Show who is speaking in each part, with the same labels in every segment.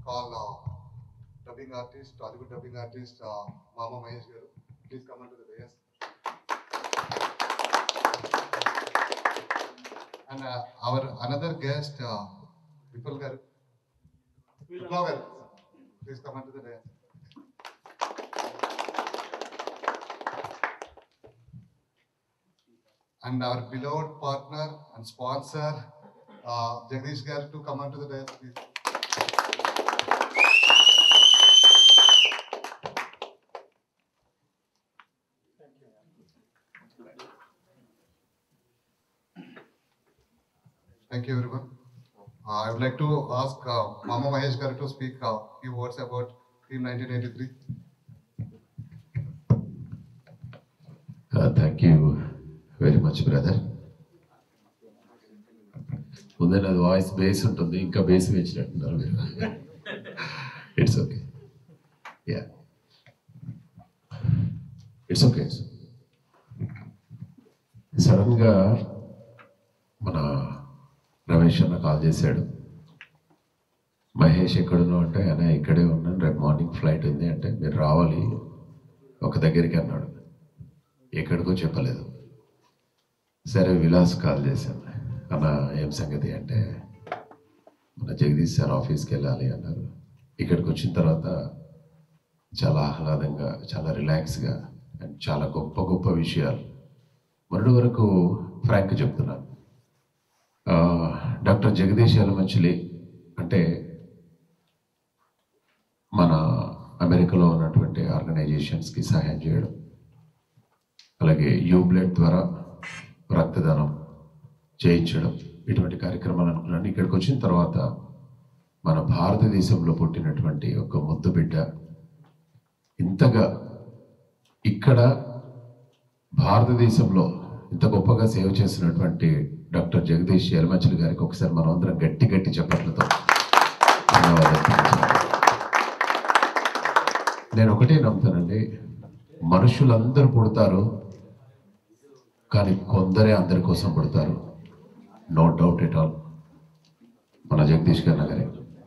Speaker 1: call uh, dubbing artist, Tollywood dubbing artist, uh, Mama Mahesh Garu. Please come onto the dais. And uh, our another guest, uh, Vipul Garu. Vipul Garu. Please come onto the dais. And our beloved partner and sponsor, uh, Jagdish Garu, to come onto the dais, please. Thank you, everyone. Uh, I would like to ask uh, Mama Mahesh Garu to speak a few words about Team 1983.
Speaker 2: Thank you very much brother ముందే నాది voice base ఉంటుంది ఇంకా base పెంచినట్టున్నారు మీరు it's okay yeah it's okay సడన్గా మన రమేష్ అన్న call చేశాడు మహేష్ ఎక్కడున్నావు అంటే ఆయన ఇక్కడే ఉన్నాను రేపు మార్నింగ్ ఫ్లైట్ ఉంది అంటే మీరు రావాలి ఒక దగ్గరికి అన్నాడు ఎక్కడికో చెప్పలేదు సరే విలాస్ కాల్ చేశాను అన్న ఏం సంగతి అంటే మన జగదీష్ సార్ ఆఫీస్కి వెళ్ళాలి అన్నారు ఇక్కడికి వచ్చిన తర్వాత చాలా ఆహ్లాదంగా చాలా రిలాక్స్గా అండ్ చాలా గొప్ప గొప్ప విషయాలు మొన్నటి వరకు ఫ్రాంక్ చెప్తున్నాను ఆ, డాక్టర్ జగదీష్ యలమంచిలి అంటే మన అమెరికాలో ఉన్నటువంటి ఆర్గనైజేషన్స్కి సహాయం చేయడం అలాగే యూ బ్లడ్ ద్వారా రక్తదానం చేయించడం ఇటువంటి కార్యక్రమాలు అనుకున్నాను ఇక్కడికి వచ్చిన తర్వాత మన భారతదేశంలో పుట్టినటువంటి ఒక ముద్దు బిడ్డ ఇంతగా ఇక్కడ భారతదేశంలో ఇంత గొప్పగా సేవ చేసినటువంటి డాక్టర్ జగదీష్ యలమంచిలి గారికి ఒకసారి మనం అందరం గట్టి గట్టి చెప్పట్లతో ధన్యవాదాలు తెలియజేయాలి. నేను ఒకటే నమ్ముతానండి మనుషులందరూ పుడతారు కానీ కొందరే అందరి కోసం పుడతారు నో డౌట్ ఎట్ ఆల్ మన జగదీష్ గారి నగరే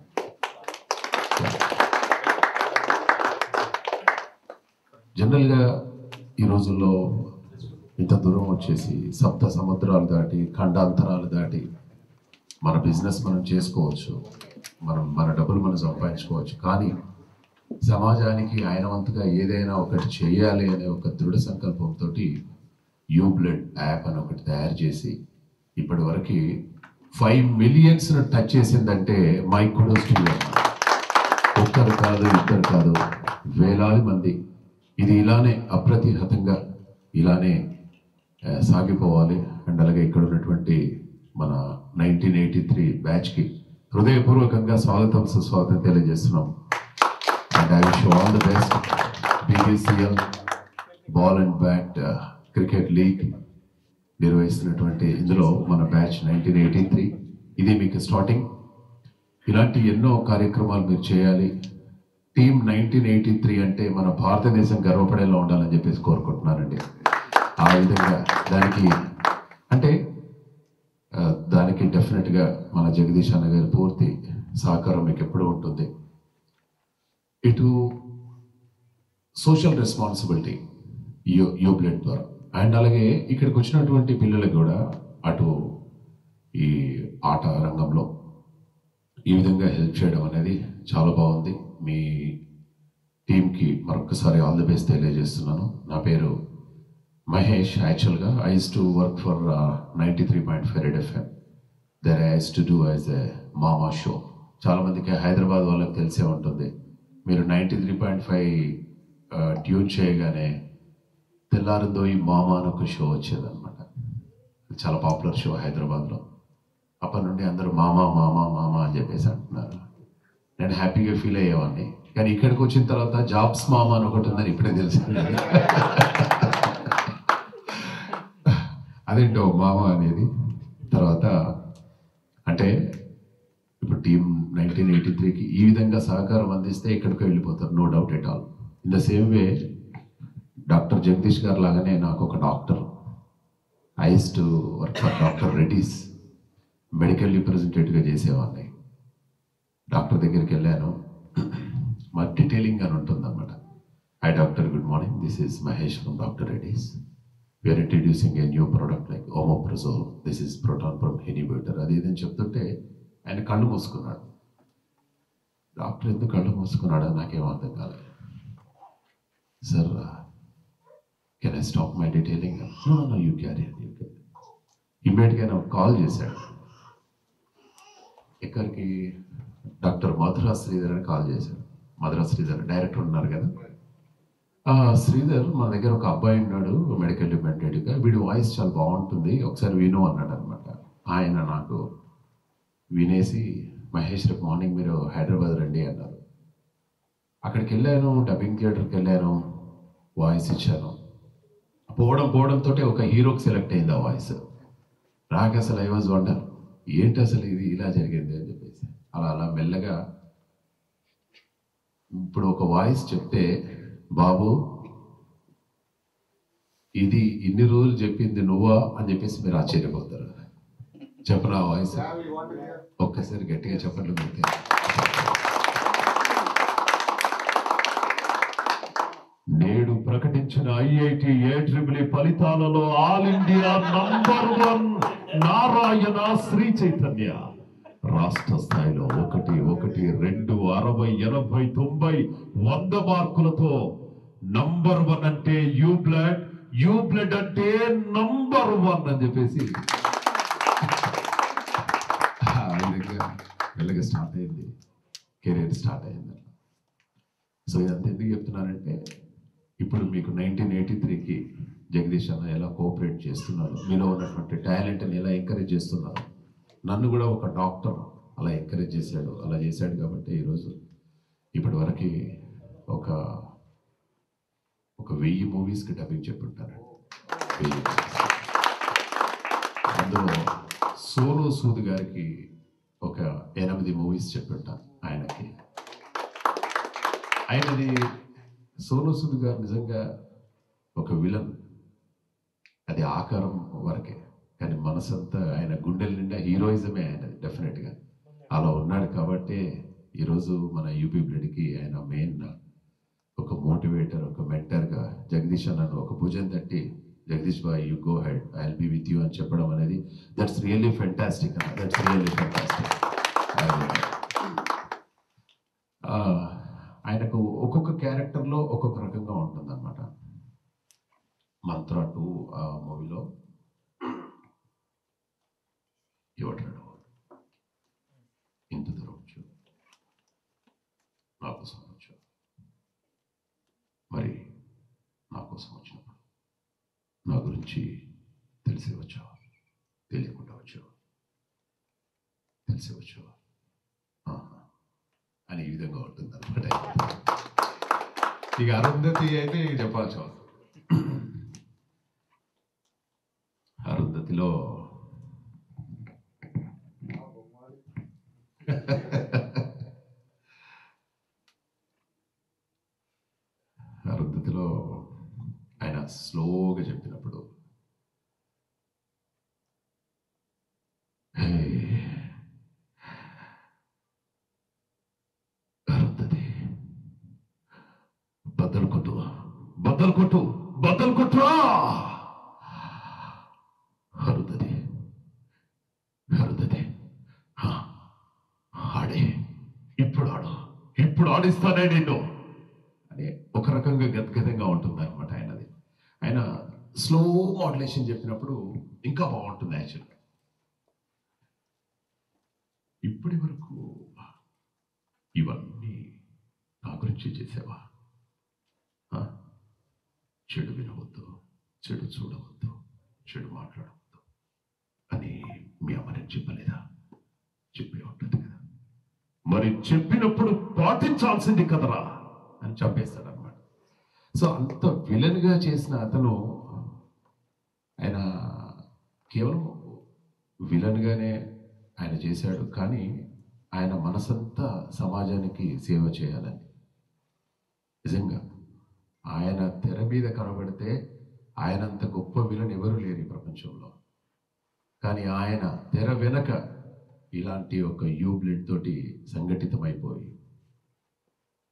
Speaker 2: జనరల్గా ఈ రోజుల్లో ఇంత దూరం వచ్చేసి సప్త సముద్రాలు దాటి ఖండాంతరాలు దాటి మన బిజినెస్ మనం చేసుకోవచ్చు మనం మన డబ్బులు మనం సంపాదించుకోవచ్చు కానీ సమాజానికి ఆయన వంతుగా ఏదైనా ఒకటి చేయాలి అనే ఒక దృఢ సంకల్పంతో యూ బ్లడ్ యాప్ అని ఒకటి తయారు చేసి ఇప్పటి వరకు ఫైవ్ మిలియన్స్ టచ్ చేసిందంటే మై కుడోస్ టు యూ. ఒక్కరు కాదు ఇద్దరు కాదు వేలాది మంది ఇది ఇలానే అప్రతిహతంగా ఇలానే ఆ, సాగిపోవాలి అండ్ అలాగే ఇక్కడ ఉన్నటువంటి మన నైన్టీన్ ఎయిటీ త్రీ బ్యాచ్కి హృదయపూర్వకంగా స్వాగతం సుస్వాగతం తెలియజేస్తున్నాం and I wish all the best BBCL ball and bat cricket league నిర్వహిస్తున్నటువంటి ఇందులో మన బ్యాచ్ నైన్టీన్ ఎయిటీ త్రీ ఇది మీకు స్టార్టింగ్ ఇలాంటి ఎన్నో కార్యక్రమాలు మీరు చేయాలి టీమ్ నైన్టీన్ ఎయిటీ త్రీ అంటే మన భారతదేశం గర్వపడేలా ఉండాలని చెప్పేసి కోరుకుంటున్నానండి ఆ విధంగా దానికి అంటే ఆ, దానికి డెఫినెట్గా మన జగదీష్ అన్న గారి పూర్తి సహకారం మీకు ఎప్పుడూ ఉంటుంది ఇటు social responsibility U U blood ద్వారా అండ్ అలాగే ఇక్కడికి వచ్చినటువంటి పిల్లలకు కూడా అటు ఈ ఆట రంగంలో ఈ విధంగా హెల్ప్ చేయడం అనేది చాలా బాగుంది మీ టీంకి మరొకసారి ఆల్ ది బెస్ట్ తెలియజేస్తున్నాను నా పేరు మహేష్ యాక్చువల్గా I use to work for ninety three point five red FM there I use to do as a mama show చాలామందికి హైదరాబాద్ వాళ్ళకి తెలిసే ఉంటుంది మీరు ninety three point five tune చేయగానే తెల్లారిందో ఈ మామా అని ఒక షో వచ్చేదన్నమాట చాలా పాపులర్ షో హైదరాబాద్లో అప్పటి నుండి అందరూ మామా మామా మామా అని చెప్పేసి అంటున్నారు నేను హ్యాపీగా ఫీల్ అయ్యేవాడిని కానీ ఇక్కడికి వచ్చిన తర్వాత జాబ్స్ మామా అని ఒకటి ఉందని ఇప్పుడే తెలిసింది అదేంటో మామ అనేది తర్వాత అంటే ఇప్పుడు టీం నైన్టీన్ ఎయిటీ త్రీకి ఈ విధంగా సహకారం అందిస్తే ఎక్కడికో వెళ్ళిపోతారు no doubt at all in the same way doctor Jagadish garu లాగానే నాకు ఒక doctor I use to work for doctor Reddy's medical రిప్రజెంటేటివ్గా చేసేవాడిని డాక్టర్ దగ్గరికి వెళ్ళాను మా డీటెయిలింగ్ అని ఉంటుంది అనమాట hi doctor good morning this is Mahesh from doctor Reddy's we are introducing a new product like omeprazole this is proton from inhibitor అది ఇదని చెప్తుంటే ఆయన కళ్ళు మూసుకున్నాడు డాక్టర్ ఎందుకు కళ్ళు మూసుకున్నాడో నాకేం అర్థం కాలేదు sir can I stop my detailing no no you carry you carry ఇమ్మీడియట్గా నాకు కాల్ చేశాడు ఇక్కడికి డాక్టర్ మధురా శ్రీధర్ అని కాల్ చేశాడు మధురా శ్రీధర్ డైరెక్టర్ ఉన్నారు కదా ఆ, శ్రీధర్ మన దగ్గర ఒక అబ్బాయి ఉన్నాడు మెడికల్ డిపెండెంట్గా వీడి వాయిస్ చాలా బాగుంటుంది ఒకసారి విను అన్నాడు అనమాట ఆయన నాకు వినేసి మహేష్ రేపు మార్నింగ్ మీరు హైదరాబాద్ రండి అన్నారు అక్కడికి వెళ్ళాను డబ్బింగ్ థియేటర్కి వెళ్ళాను వాయిస్ ఇచ్చాను పోవడం పోవడంతో ఒక హీరోకి సెలెక్ట్ అయింది ఆ వాయిస్ నాకు అసలు ఐ వాజ్ వండర్ ఏంటి అసలు ఇది ఇలా జరిగింది అని చెప్పేసి అలా అలా మెల్లగా ఇప్పుడు ఒక వాయిస్ చెప్తే బాబు ఇది ఇన్ని రోజులు చెప్పింది నువ్వా అని చెప్పేసి మీరు ఆశ్చర్యపోతారు చెప్పరా వాయిస్ ఒక్కసారి గట్టిగా చెప్పండి గుర్తే నేడు ప్రకటించిన ఐఐటి ఏ ట్రిపుల్ ఫలితాలలో all India number one Narayana Sri Chaitanya రాష్ట్ర స్థాయిలో ఒకటి ఒకటి రెండు అరవై ఎనభై తొంభై వంద మార్కులతో నంబర్ వన్ అంటే యూ బ్లడ్ యూ బ్లడ్ అంటే నంబర్ వన్ అని చెప్పేసి ఆ విధంగా మెల్లగా స్టార్ట్ అయింది కెరీర్ స్టార్ట్ అయింది సో ఇదంతా ఎందుకు చెప్తున్నానంటే ఇప్పుడు మీకు నైన్టీన్ ఎయిటీ త్రీకి జగదీష్ అన్న ఎలా కోఆపరేట్ చేస్తున్నారు మీలో ఉన్నటువంటి టాలెంట్ని ఎలా ఎంకరేజ్ చేస్తున్నారు నన్ను కూడా ఒక డాక్టర్ అలా ఎంకరేజ్ చేశాడు అలా చేశాడు కాబట్టి ఈరోజు ఇప్పటి వరకు ఒక ఒక వెయ్యి మూవీస్కి డబ్బింగ్ చెప్పుంటాను వెయ్యి movies. అందులో సోలో సూద్ గారికి ఒక ఎనిమిది మూవీస్ చెప్పుంటాను ఆయనకి ఆయనది సోను సూద్ గారు నిజంగా ఒక విలన్ అది ఆకారం వరకే కానీ మనసంతా ఆయన గుండెల నిండా హీరోయిజమే ఆయనది డెఫినెట్గా అలా ఉన్నాడు కాబట్టి ఈరోజు మన యూపీ బ్లడ్కి ఆయన మెయిన్ ఒక మోటివేటర్ ఒక మెంటర్గా జగదీష్ అన్నను ఒక భుజం తట్టి జగదీష్ బాయ్ you go ahead I will be with you అని చెప్పడం అనేది దట్స్ రియల్లీ ఫెంటాస్టిక్ అన్న దట్స్ రియల్లీ ఫెంటాస్టిక్ ఆయనకు ఒక్కొక్క క్యారెక్టర్లో ఒక్కొక్క రకంగా ఉంటుంది అనమాట మంత్ర టూ ఆ మూవీలో ఎవడాడు ఇంత దూరం వచ్చు నా కోసం వచ్చు మరి నా కోసం వచ్చినప్పుడు నా గురించి తెలిసి వచ్చావా తెలియకుండా వచ్చావా తెలిసి వచ్చావా ఆహా. అని ఈ విధంగా ఉంటుంది అనమాట ఇక అరుంధతి అయితే ఇక చెప్పాల్సి అవసరం. అరుంధతిలో అరుంధతిలో ఆయన స్లోగా చెప్పినప్పుడు "హే, అరుంధతి బద్దలు కొట్టు బద్దలు కొట్టు బద్దలు కొట్టురా అరుంధతి అరుంధతి "హా, ఆడే ఇప్పుడు ఆడు ఇప్పుడు ఆడిస్తానే నిన్ను అని ఒక రకంగా గద్గదంగా ఉంటుంది అనమాట ఆయనది ఆయన స్లో మోడ్యులేషన్ చెప్పినప్పుడు ఇంకా బాగుంటుంది యాక్చువల్గా ఇప్పటి వరకు ఇవన్నీ నా గురించి చేసావా ఆ? చెడు వినవద్దు చెడు చూడవద్దు చెడు మాట్లాడవద్దు అని మీ అమ్మ నేను చెప్పలేదా చెప్పే ఉంటుంది కదా మరి చెప్పినప్పుడు పాటించాల్సింది కదరా అని చంపేస్తాడు అనమాట సో అంత విలన్ గా చేసిన అతను ఆయన కేవలం విలన్ గానే ఆయన చేశాడు కానీ ఆయన మనసంతా సమాజానికి సేవ చేయాలని నిజంగా ఆయన తెర మీద కనబడితే ఆయనంత గొప్ప విలన్ ఎవరు లేరు ఈ ప్రపంచంలో కానీ ఆయన తెర వెనక ఇలాంటి ఒక యూ బ్లడ్ తోటి సంఘటితమైపోయి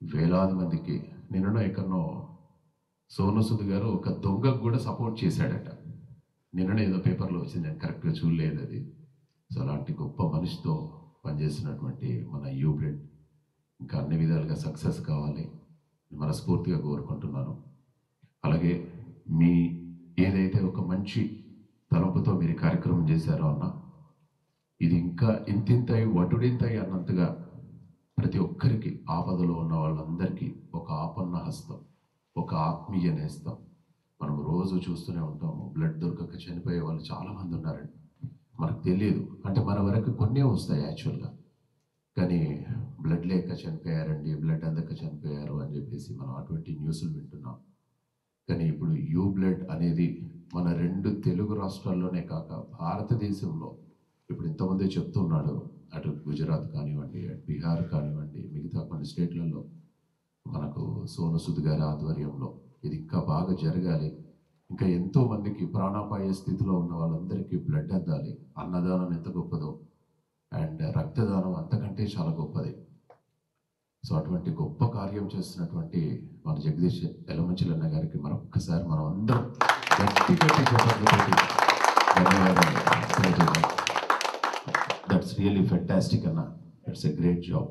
Speaker 2: వేలాది మందికి నిన్న ఎక్కడనో సోను సుద్ గారు ఒక దొంగకు కూడా సపోర్ట్ చేశాడట నిన్ననే ఏదో పేపర్లో వచ్చింది నేను కరెక్ట్గా చూడలేదు అది సో అలాంటి గొప్ప మనిషితో పనిచేసినటువంటి మన యూ బ్లడ్ ఇంకా అన్ని విధాలుగా సక్సెస్ కావాలి మనస్ఫూర్తిగా కోరుకుంటున్నాను అలాగే మీ ఏదైతే ఒక మంచి తలంపుతో మీరు ఈ కార్యక్రమం చేశారో అన్న ఇది ఇంకా ఇంతింతై వటుడింతై అన్నంతగా ప్రతి ఒక్కరికి ఆపదలో ఉన్న వాళ్ళందరికీ ఒక ఆపన్న హస్తం ఒక ఆత్మీయ నేస్తం మనం రోజు చూస్తూనే ఉంటాము బ్లడ్ దొరకక చనిపోయే వాళ్ళు చాలా మంది ఉన్నారండి మనకు తెలియదు అంటే మన వరకు కొన్నే వస్తాయి యాక్చువల్గా కానీ బ్లడ్ లేక చనిపోయారండి బ్లడ్ అందక చనిపోయారు అని చెప్పేసి మనం అటువంటి న్యూస్లు వింటున్నాం కానీ ఇప్పుడు యూ బ్లడ్ అనేది మన రెండు తెలుగు రాష్ట్రాల్లోనే కాక భారతదేశంలో ఇప్పుడు ఇంతమంది చెప్తున్నాడు అటు గుజరాత్ కానివ్వండి అటు బీహార్ కానివ్వండి మిగతా కొన్ని స్టేట్లలో మనకు సోను సుద్ గారి ఆధ్వర్యంలో ఇది ఇంకా బాగా జరగాలి ఇంకా ఎంతో మందికి ప్రాణాపాయ స్థితిలో ఉన్న వాళ్ళందరికీ బ్లడ్ అందాలి అన్నదానం ఎంత గొప్పదో అండ్ రక్తదానం అంతకంటే చాలా గొప్పది సో అటువంటి గొప్ప కార్యం చేస్తున్నటువంటి మన జగదీష్ ఎలమంచిలన్న గారికి మరొక్కసారి మనం అందరం గట్టి గట్టి చెప్పట్లతోటి ధన్యవాదాలు తెలియజేద్దాం దట్స్ రియలీ ఫెంటాస్టిక్ అన్న ఇట్స్ ఎ గ్రేట్ జాబ్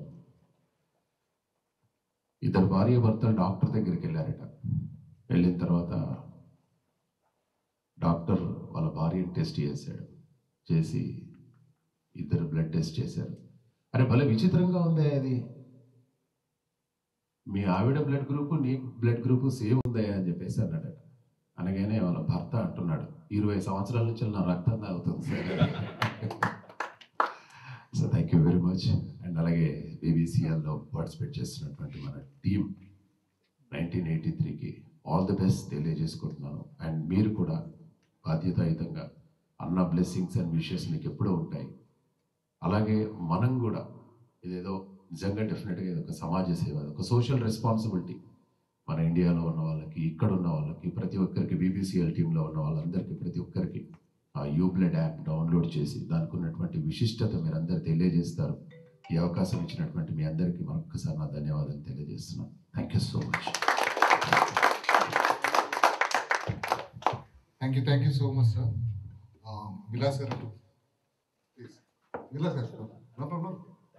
Speaker 2: ఇద్దరు భార్య భర్తలు డాక్టర్ దగ్గరికి వెళ్ళారట వెళ్ళిన తర్వాత డాక్టర్ వాళ్ళ భార్యను టెస్ట్ చేశాడు చేసి ఇద్దరు బ్లడ్ టెస్ట్ చేశారు అరే భలే విచిత్రంగా ఉందే అది మీ ఆవిడ బ్లడ్ గ్రూప్ నీ బ్లడ్ గ్రూప్ సేమ్ ఉందా అని చెప్పేసి అన్నాడట అనగానే వాళ్ళ భర్త అంటున్నాడు ఇరవై సంవత్సరాల నుంచి నా రక్తం తాగుతుంది sir so thank you very much and అలాగే బీబీసీఎల్లో పార్టిసిపేట్ చేస్తున్నటువంటి మన టీం నైన్టీన్ ఎయిటీ త్రీకి ఆల్ ది బెస్ట్ తెలియజేసుకుంటున్నాను అండ్ మీరు కూడా బాధ్యతాయుతంగా అన్న బ్లెస్సింగ్స్ అండ్ విషెస్ మీకు ఎప్పుడూ ఉంటాయి అలాగే మనం కూడా ఇదేదో నిజంగా డెఫినెట్గా ఇది ఒక సమాజ సేవ ఇది ఒక సోషల్ రెస్పాన్సిబిలిటీ మన ఇండియాలో ఉన్న వాళ్ళకి ఇక్కడ ఉన్న వాళ్ళకి ప్రతి ఒక్కరికి బీబీసీఎల్ టీంలో ఉన్న వాళ్ళందరికీ ప్రతి ఒక్కరికి ఆ యూబ్లెడ్ యాప్ డౌన్లోడ్ చేసి దానికి ఉన్నటువంటి విశిష్టత మీరు అందరు తెలియజేస్తారు ఈ అవకాశం ఇచ్చినటువంటి మీ అందరికీ మరొకసారి నా ధన్యవాదాలు తెలియజేస్తున్నాను thank you so much
Speaker 1: Thank you, thank you so much, sir. Um, Vilas sir, please. Vilas sir, no problem.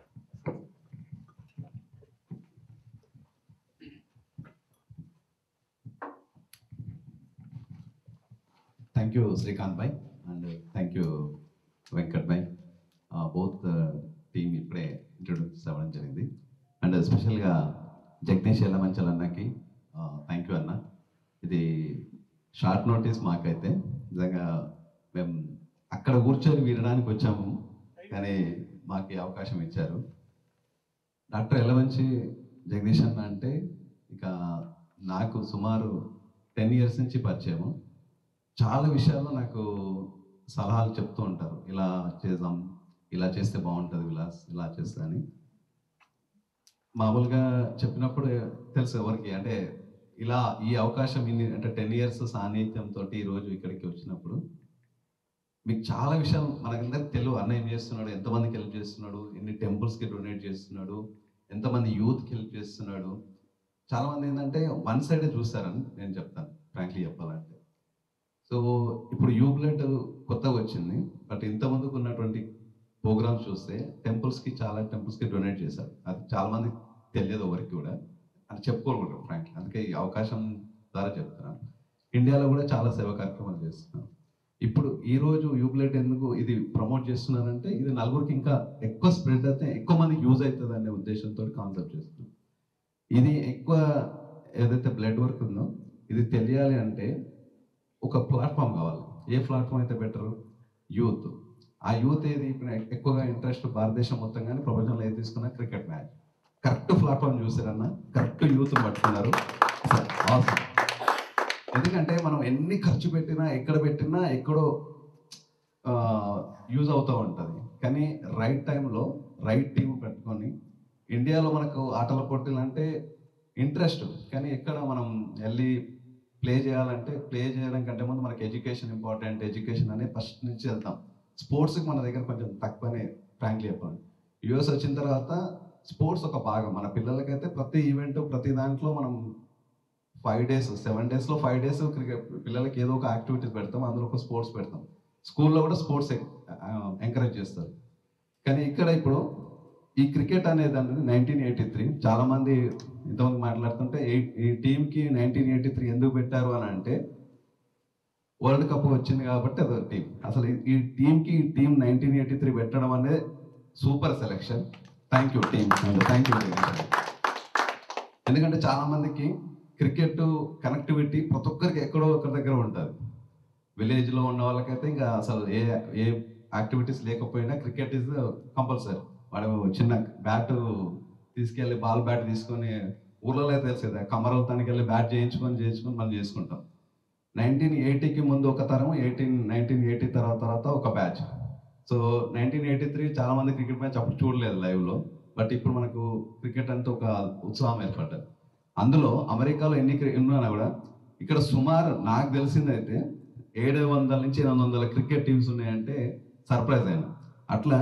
Speaker 3: Thank you, Srikanth bhai, and uh, thank you, Venkat bhai. Uh, both team ఇప్పుడే introduce అవ్వడం జరిగింది and స్పెషల్గా జగదీష్ ఎల్లమంచల్ అన్నకి thank you అన్న ఇది short notice మాకైతే నిజంగా మేము అక్కడ కూర్చొని వినడానికి వచ్చాము కానీ మాకు ఈ అవకాశం ఇచ్చారు డాక్టర్ ఎల్లమంచి జగదీష్ అన్న అంటే ఇక నాకు సుమారు టెన్ ఇయర్స్ నుంచి పరిచయము చాలా విషయాల్లో నాకు సలహాలు చెప్తూ ఉంటారు ఇలా చేద్దాం ఇలా చేస్తే బాగుంటుంది విలాస్ ఇలా చేస్తా అని మామూలుగా చెప్పినప్పుడు తెలుసు ఎవరికి అంటే ఇలా ఈ అవకాశం ఇన్ని అంటే టెన్ ఇయర్స్ సాన్నిధ్యంతో ఈరోజు ఇక్కడికి వచ్చినప్పుడు మీకు చాలా విషయాలు మనకందరికి తెలియదు అన్న ఏం చేస్తున్నాడు ఎంతమందికి హెల్ప్ చేస్తున్నాడు ఎన్ని టెంపుల్స్కి డొనేట్ చేస్తున్నాడు ఎంతమంది యూత్కి హెల్ప్ చేస్తున్నాడు చాలా మంది ఏంటంటే వన్ సైడే చూస్తారని నేను చెప్తాను ఫ్రాంక్లీ చెప్పాలంటే సో ఇప్పుడు యూ బ్లడ్ కొత్తగా వచ్చింది బట్ ఇంత ముందుకు ఉన్నటువంటి ప్రోగ్రామ్స్ చూస్తే టెంపుల్స్కి చాలా టెంపుల్స్కి డొనేట్ చేశారు అది చాలా మంది తెలియదు ఎవరికి కూడా అని చెప్పుకోకూడదు ఫ్రాంక్లీ అందుకే ఈ అవకాశం ద్వారా చెప్తున్నాను ఇండియాలో కూడా చాలా సేవా కార్యక్రమాలు చేస్తున్నాను ఇప్పుడు ఈ రోజు యూ బ్లడ్ ఎందుకు ఇది ప్రమోట్ చేస్తున్నారంటే ఇది నలుగురికి ఇంకా ఎక్కువ స్ప్రెడ్ అయితే ఎక్కువ మందికి యూజ్ అవుతుంది అనే ఉద్దేశంతో కాన్సెప్ట్ చేస్తున్నాం ఇది ఎక్కువ ఏదైతే బ్లడ్ వర్క్ ఉందో ఇది తెలియాలి అంటే ఒక ప్లాట్ఫామ్ కావాలి ఏ ప్లాట్ఫామ్ అయితే బెటర్ యూత్ ఆ యూత్ ఏది ఇప్పుడు ఎక్కువగా ఇంట్రెస్ట్ భారతదేశం మొత్తం కానీ ప్రపంచంలో ఏది తీసుకున్నా క్రికెట్ మ్యాచ్ కరెక్ట్ ప్లాట్ఫామ్ చూసారన్న కరెక్ట్ యూత్ పట్టుకున్నారు Awesome. ఎందుకంటే మనం ఎన్ని ఖర్చు పెట్టినా ఎక్కడ పెట్టినా ఎక్కడో యూజ్ అవుతూ ఉంటుంది కానీ రైట్ టైంలో రైట్ టీం పెట్టుకొని ఇండియాలో మనకు ఆటల పోటీలు అంటే ఇంట్రెస్ట్ కానీ ఎక్కడ మనం వెళ్ళి ప్లే చేయాలంటే ప్లే చేయడం కంటే ముందు మనకి ఎడ్యుకేషన్ ఇంపార్టెంట్ ఎడ్యుకేషన్ అనేది ఫస్ట్ నుంచి వెళ్తాం స్పోర్ట్స్కి మన దగ్గర కొంచెం తక్కువనే ఫ్రాంక్లీ చెప్పండి యుఎస్ వచ్చిన తర్వాత స్పోర్ట్స్ ఒక భాగం మన పిల్లలకైతే ప్రతి ఈవెంట్ ప్రతి దాంట్లో మనం ఫైవ్ డేస్ సెవెన్ డేస్లో ఫైవ్ డేస్ క్రికెట్ పిల్లలకి ఏదో ఒక యాక్టివిటీస్ పెడతాం అందులో ఒక స్పోర్ట్స్ పెడతాం స్కూల్లో కూడా స్పోర్ట్స్ ఎంకరేజ్ చేస్తారు కానీ ఇక్కడ ఇప్పుడు ఈ క్రికెట్ అనేది అనేది నైన్టీన్ ఎయిటీ త్రీ చాలా మంది ఇంతమంది మాట్లాడుతుంటే ఈ- ఈ టీంకి నైన్టీన్ ఎయిటీ త్రీ ఎందుకు పెట్టారు అని అంటే వరల్డ్ కప్ వచ్చింది కాబట్టి అదొక టీం అసలు ఈ- ఈ టీంకి ఈ టీం నైన్టీన్ ఎయిటీ త్రీ పెట్టడం అనేది super selection thank you team thank you ఎందుకంటే చాలా మందికి క్రికెట్ కనెక్టివిటీ ప్రతి ఒక్కరికి ఎక్కడో ఒకరి దగ్గర ఉంటుంది విలేజ్లో ఉన్న వాళ్ళకైతే ఇంకా అసలు ఏ ఏ యాక్టివిటీస్ లేకపోయినా క్రికెట్ ఇస్ కంపల్సరీ వాడు చిన్న బ్యాట్ తీసుకెళ్ళి బాల్ బ్యాట్ తీసుకొని ఊర్లలో అయితే తెలుసు కదా కమరలతానికి వెళ్ళి బ్యాట్ చేయించుకొని చేయించుకొని మనం చేసుకుంటాం నైన్టీన్ ఎయిటీకి ముందు ఒక తరం ఎయిటీన్ నైన్టీన్ ఎయిటీ తర్వాత తర్వాత ఒక batch so nineteen eighty three చాలా మంది క్రికెట్ మ్యాచ్ అప్పుడు చూడలేదు లైవ్లో బట్ ఇప్పుడు మనకు క్రికెట్ అంటే ఒక ఉత్సాహం ఏర్పడ్డది అందులో అమెరికాలో ఎన్ని క్రి- ఉన్నా కూడా ఇక్కడ సుమారు నాకు తెలిసిందైతే ఏడు వందల నుంచి ఎనిమిది వందల క్రికెట్ టీమ్స్ ఉన్నాయంటే సర్ప్రైజ్ అయినా అట్లా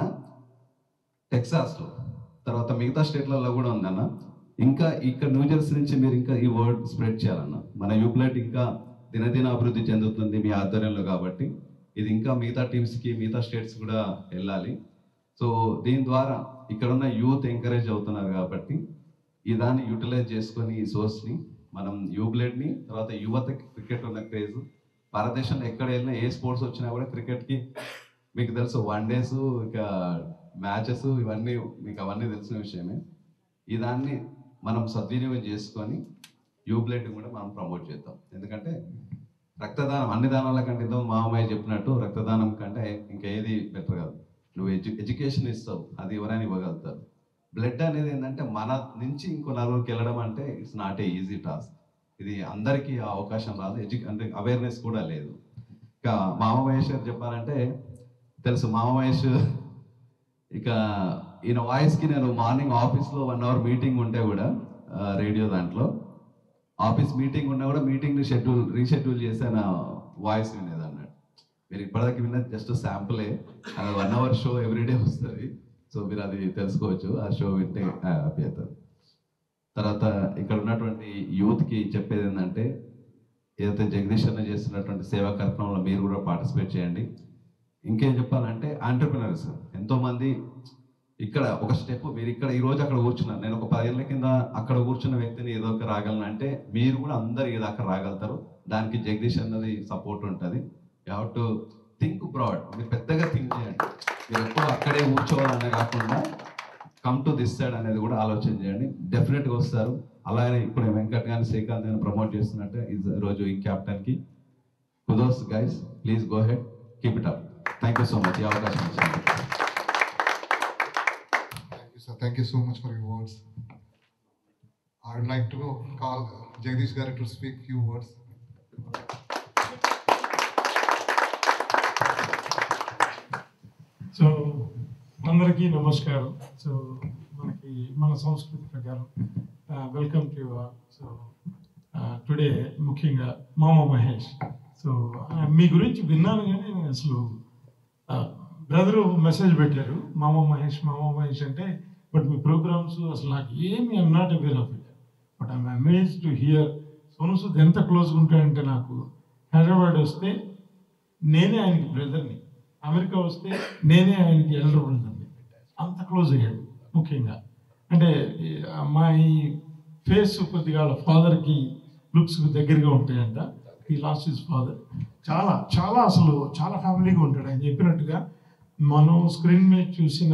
Speaker 3: టెక్సాస్లో తర్వాత మిగతా స్టేట్లలో కూడా ఉందన్న ఇంకా ఇక్కడ న్యూజెర్సీ నుంచి మీరు ఇంకా ఈ వర్డ్ స్ప్రెడ్ చేయాలన్న మన యూప్లైట్ ఇంకా దినదిన అభివృద్ధి చెందుతుంది మీ ఆధ్వర్యంలో కాబట్టి ఇది ఇంకా మిగతా టీమ్స్కి మిగతా స్టేట్స్ కూడా వెళ్ళాలి సో దీని ద్వారా ఇక్కడ ఉన్న యూత్ ఎంకరేజ్ అవుతున్నారు కాబట్టి ఈ దాన్ని యూటిలైజ్ చేసుకొని ఈ సోర్స్ని మనం యూబ్లెడ్ని తర్వాత యువతకి క్రికెట్ ఉన్న క్రేజ్ భారతదేశంలో ఎక్కడ వెళ్ళినా ఏ స్పోర్ట్స్ వచ్చినా కూడా క్రికెట్కి మీకు తెలుసు వన్ డేస్ ఇక మ్యాచెస్ ఇవన్నీ మీకు అవన్నీ తెలిసిన విషయమే ఈ దాన్ని మనం సద్వినియోగం చేసుకొని యూబ్లెట్ కూడా మనం ప్రమోట్ చేద్దాం ఎందుకంటే రక్తదానం అన్ని దానాల కంటే ఇంతకు మామయ్య చెప్పినట్టు రక్తదానం కంటే ఇంకా ఏది బెటర్ కాదు నువ్వు ఎడ్యు ఎడ్యుకేషన్ ఇస్తావు అది ఎవరైనా ఇవ్వగలుగుతారు బ్లడ్ అనేది ఏంటంటే మన నుంచి ఇంకో నలుగురికి వెళ్ళడం అంటే it's not a easy task ఇది అందరికీ ఆ అవకాశం రాదు ఎడ్యు అంటే అవేర్నెస్ కూడా లేదు ఇక మామ మహేష్ గారు చెప్పాలంటే తెలుసు మామ మహేష్ ఇక ఈయన వాయిస్కి నేను మార్నింగ్ ఆఫీస్లో వన్ అవర్ మీటింగ్ ఉంటే కూడా రేడియో దాంట్లో ఆఫీస్ మీటింగ్ ఉన్నా కూడా మీటింగ్ షెడ్యూల్ రీషెడ్యూల్ చేసి ఆయన వాయిస్ వినేది అన్నాడు మీరు ఇప్పటిదాకా విన్నది జస్ట్ శాంపులే అది వన్ అవర్ షో ఎవ్రీడే వస్తుంది సో మీరు అది తెలుసుకోవచ్చు ఆ షో వింటే హ్యాపీ అవుతుంది తర్వాత ఇక్కడ ఉన్నటువంటి యూత్కి చెప్పేది ఏంటంటే ఏదైతే జగదీష్ అన్న చేస్తున్నటువంటి సేవా కార్యక్రమంలో మీరు కూడా పార్టిసిపేట్ చేయండి ఇంకేం చెప్పాలంటే ఆంటర్ప్రినర్స్ ఎంతోమంది ఇక్కడ ఒక స్టెప్ మీరు ఇక్కడ ఈ రోజు అక్కడ కూర్చున్నారు నేను ఒక పదేళ్ల కింద అక్కడ కూర్చున్న వ్యక్తిని ఏదో ఒక రాగలను అంటే మీరు కూడా అందరు ఏదో అక్కడ రాగలుగుతారు దానికి జగదీష్ అన్నది సపోర్ట్ ఉంటుంది you have to think broad మీరు పెద్దగా థింక్ చేయండి మీరు ఎప్పుడు అక్కడే కూర్చోవాలనే కాకుండా కమ్ టు దిస్ సైడ్ అనేది కూడా ఆలోచన చేయండి డెఫినెట్గా వస్తారు అలాగే ఇప్పుడు వెంకట్ గాని శ్రీకాంత్ గాని ప్రమోట్ చేస్తున్నట్టే ఈ రోజు ఈ క్యాప్టెన్కి kudos guys please go ahead keep it up thank you so much ఈ అవకాశం ఇచ్చినందుకు
Speaker 1: Thank you, sir. Thank you so much for your words. I would like to call Jagdish Garu to speak few words.
Speaker 4: So అందరికీ నమస్కారం so మనకి మన సంస్కృతి ప్రకారం welcome to so today ముఖ్యంగా మామ మహేష్ సో మీ గురించి విన్నాను కానీ నేను అసలు బ్రదరు మెసేజ్ పెట్టారు మామ మహేష్ మామ మహేష్ అంటే బట్ మీ ప్రోగ్రామ్స్ అసలు నాకు ఏమి I'm not aware of it but I'm amaze to hear Sonu Sood ఎంత క్లోజ్గా ఉంటాయంటే నాకు హైదరాబాద్ వస్తే నేనే ఆయనకి బ్రదర్ని అమెరికా వస్తే నేనే ఆయనకి ఎల్డర్ బ్రదర్ని అంత క్లోజ్ అయ్యాడు ముఖ్యంగా అంటే ఈ అమ్మాయి ఫేస్ కొద్దిగా వాళ్ళ ఫాదర్కి లుక్స్కి దగ్గరగా ఉంటాయంట ఈ లాస్ట్ ఇస్ ఫాదర్ చాలా చాలా అసలు చాలా ఫ్యామిలీగా ఉంటాడు ఆయన చెప్పినట్టుగా మనం స్క్రీన్ మీద చూసిన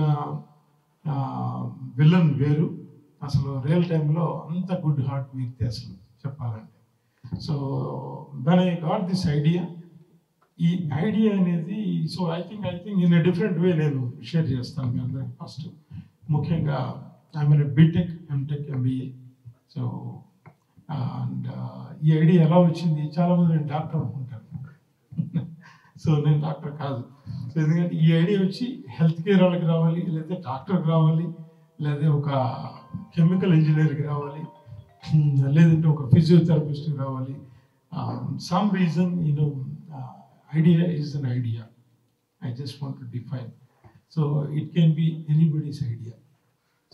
Speaker 4: విలన్ వేరు అసలు రియల్ టైంలో అంత గుడ్ హార్ట్ వ్యక్తి అసలు చెప్పాలంటే so then I got this idea ఈ ఐడియా అనేది so I think I think in different way నేను షేర్ చేస్తాను మీ అందరికి ఫస్ట్ ముఖ్యంగా I mean B Tech M Tech MBA so and ఈ ఐడియా ఎలా వచ్చింది చాలామంది నేను డాక్టర్ అనుకుంటాను సో నేను డాక్టర్ కాదు సో ఎందుకంటే ఈ ఐడియా వచ్చి హెల్త్ కేర్ వాళ్ళకి రావాలి లేదా డాక్టర్కి రావాలి లేదా ఒక కెమికల్ ఇంజనీర్కి రావాలి hmm, లేదంటే ఒక ఫిజియోథెరపిస్ట్కి రావాలి some reason you know idea is an idea I just want to define so it can be anybody's idea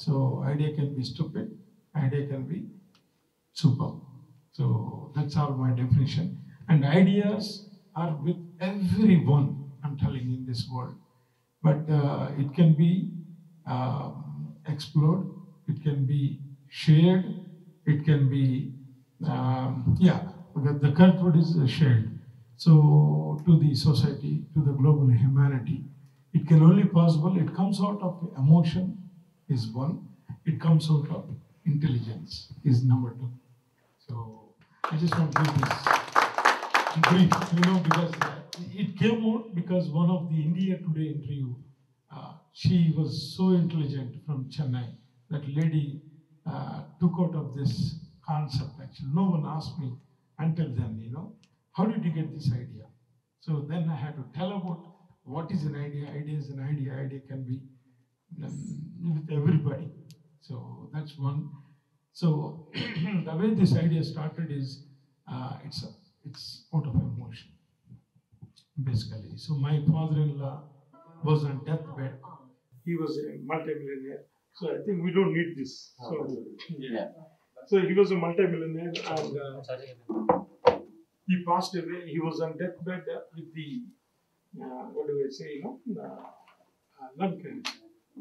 Speaker 4: So idea can be stupid, idea can be super. So that's all my definition. And ideas are with everyone, I'm telling you, in this world. But uh, it can be um, explored, it can be shared, it can be, um, yeah, the, the correct word is uh, shared. So to the society, to the global humanity, it can only possible, it comes out of emotion is one, it comes out of intelligence is number two. So I just want to give this brief, you know, because uh, it came out because one of the India Today interview, uh, she was so intelligent from Chennai. That lady uh, took out of this concept. Actually, no one asked me until then. You know, how did you get this idea? So then I had to tell about what is an idea. Idea is an idea. Idea can be um, with everybody. So that's one. So the way this idea started is uh, it's a, it's out of emotion, basically. So my father-in-law was on deathbed. He was a multimillionaire. So I think we don't need this. So yeah. So he was a multimillionaire and uh, he passed away. He was on deathbed uh, with the uh, what do I say? You know, uh, uh, lung cancer.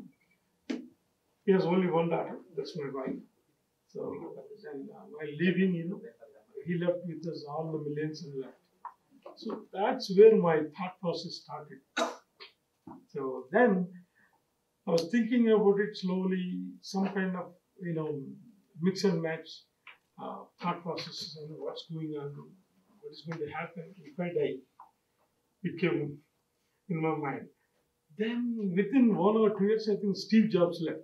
Speaker 4: He has only one daughter. That's my wife. So and uh, while leaving, you know, he left with us all the millions and left. So that's where my thought process started. So then I was thinking about it slowly, some kind of you know mix and match uh, thought process. You know what's going on, what is going to happen if I die. It came in my mind. Then within one or two years, I think Steve Jobs left.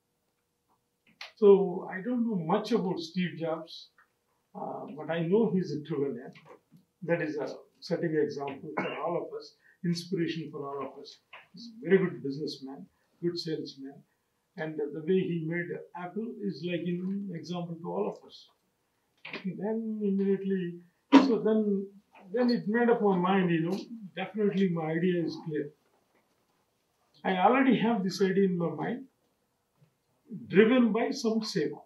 Speaker 4: So I don't know much about Steve Jobs, uh, but I know he's a trillionaire. That is a setting example for all of us, inspiration for all of us. He's a very good businessman, good salesman, and the way he made Apple is like an example to all of us. Then immediately, so then then it made up my mind, you know, definitely my idea is clear. I already have this idea in my mind, driven by some seva.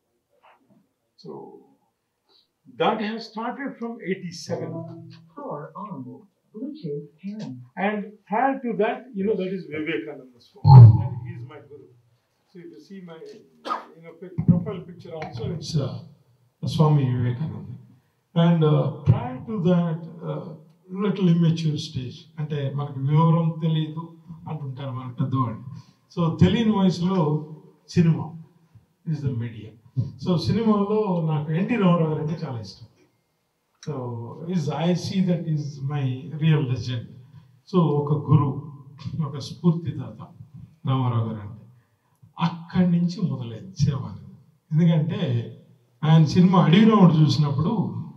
Speaker 4: So that has started from 87.
Speaker 5: Power on. Bluetooth pairing.
Speaker 4: And prior to that, you know, that is Vivekananda Swami. And he is my guru. So if you see my you know, pic- profile picture also, it's uh, Swami Vivekananda. And uh, prior to that, uh, little immature stage. అంటే మనకి వివరం తెలియదు అంటుంటారు మన పెద్దవాళ్ళు so తెలియని వయసులో cinema is the media so సినిమాలో నాకు ఎన్టీ రామారావు గారు అంటే చాలా ఇష్టం so is I see that is my real legend so ఒక గురు ఒక స్ఫూర్తిదాత రామారావు గారు అంటే అక్కడి నుంచి మొదలైంది సేవ అనేది ఎందుకంటే ఆయన సినిమా అడిగినవాడు చూసినప్పుడు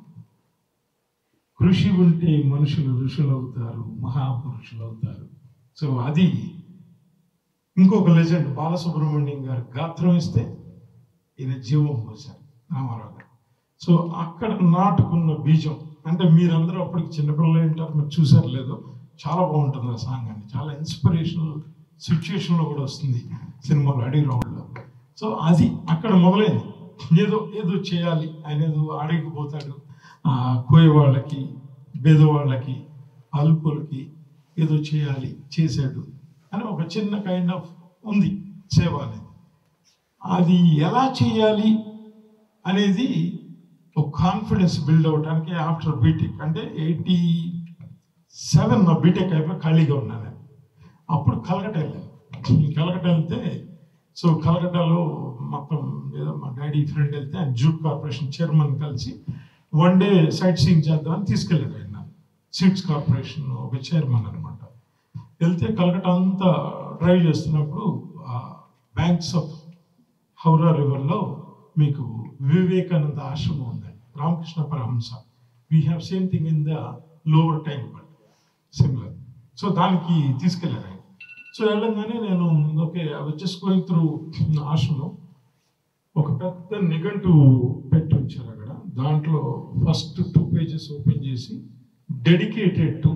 Speaker 4: కృషి ఉంటే మనుషులు ఋషులు అవుతారు మహాపురుషులు అవుతారు సో అది ఇంకొక లెజెండ్ బాలసుబ్రహ్మణ్యం గారు గాత్రం ఇస్తే ఈయన జీవం పోశారు రామారావు గారు సో అక్కడ నాటుకున్న బీజం అంటే మీరందరూ అప్పటికి చిన్నపిల్లలు ఉంటారు మీరు చూసారు లేదో చాలా బాగుంటుంది ఆ సాంగ్ అండి చాలా ఇన్స్పిరేషనల్ సిచ్యుయేషన్లో కూడా వస్తుంది సినిమాలో అడిగి రౌండ్లో సో అది అక్కడ మొదలైంది ఏదో ఏదో చేయాలి ఆయన ఏదో అడిగి పోతాడు ఆ, కోయ వాళ్ళకి పేదవాళ్ళకి అల్పులకి ఏదో చేయాలి చేశాడు అని ఒక చిన్న కైండ్ ఆఫ్ ఉంది సేవ అనేది అది ఎలా చేయాలి అనేది ఒక కాన్ఫిడెన్స్ బిల్డ్ అవడానికి ఆఫ్టర్ బీటెక్ అంటే ఎయిటీ సెవెన్ నా బీటెక్ అయిపోయి ఖాళీగా ఉన్నాను నేను. అప్పుడు కలకట్ట వెళ్ళాను కలకట్ట వెళ్తే సో కలకట్టాలో మొత్తం ఏదో మా డాడీ ఫ్రెండ్ వెళ్తే ఆయన జూట్ కార్పొరేషన్ చైర్మన్ కలిసి వన్ డే సైట్ సీయింగ్ చేద్దామని తీసుకెళ్ళారు ఆయన సీడ్స్ కార్పొరేషన్ ఒక చైర్మన్ అనమాట వెళ్తే కలకట్ట అంతా డ్రైవ్ చేస్తున్నప్పుడు బ్యాంక్స్ ఆఫ్ హౌరా రివర్లో మీకు వివేకానంద ఆశ్రమం ఉంది Ramakrishna Paramahamsa we have same thing in the lower tank but similar so దానికి తీసుకెళ్ళారు ఆయన సో వెళ్ళంగానే నేను ఓకే జస్ట్ గోయింగ్ త్రూ ఆశ్రమం ఒక పెద్ద నిఘంటు పెట్టి ఉంచారు అక్కడ దాంట్లో ఫస్ట్ టూ పేజెస్ ఓపెన్ చేసి డెడికేటెడ్ టు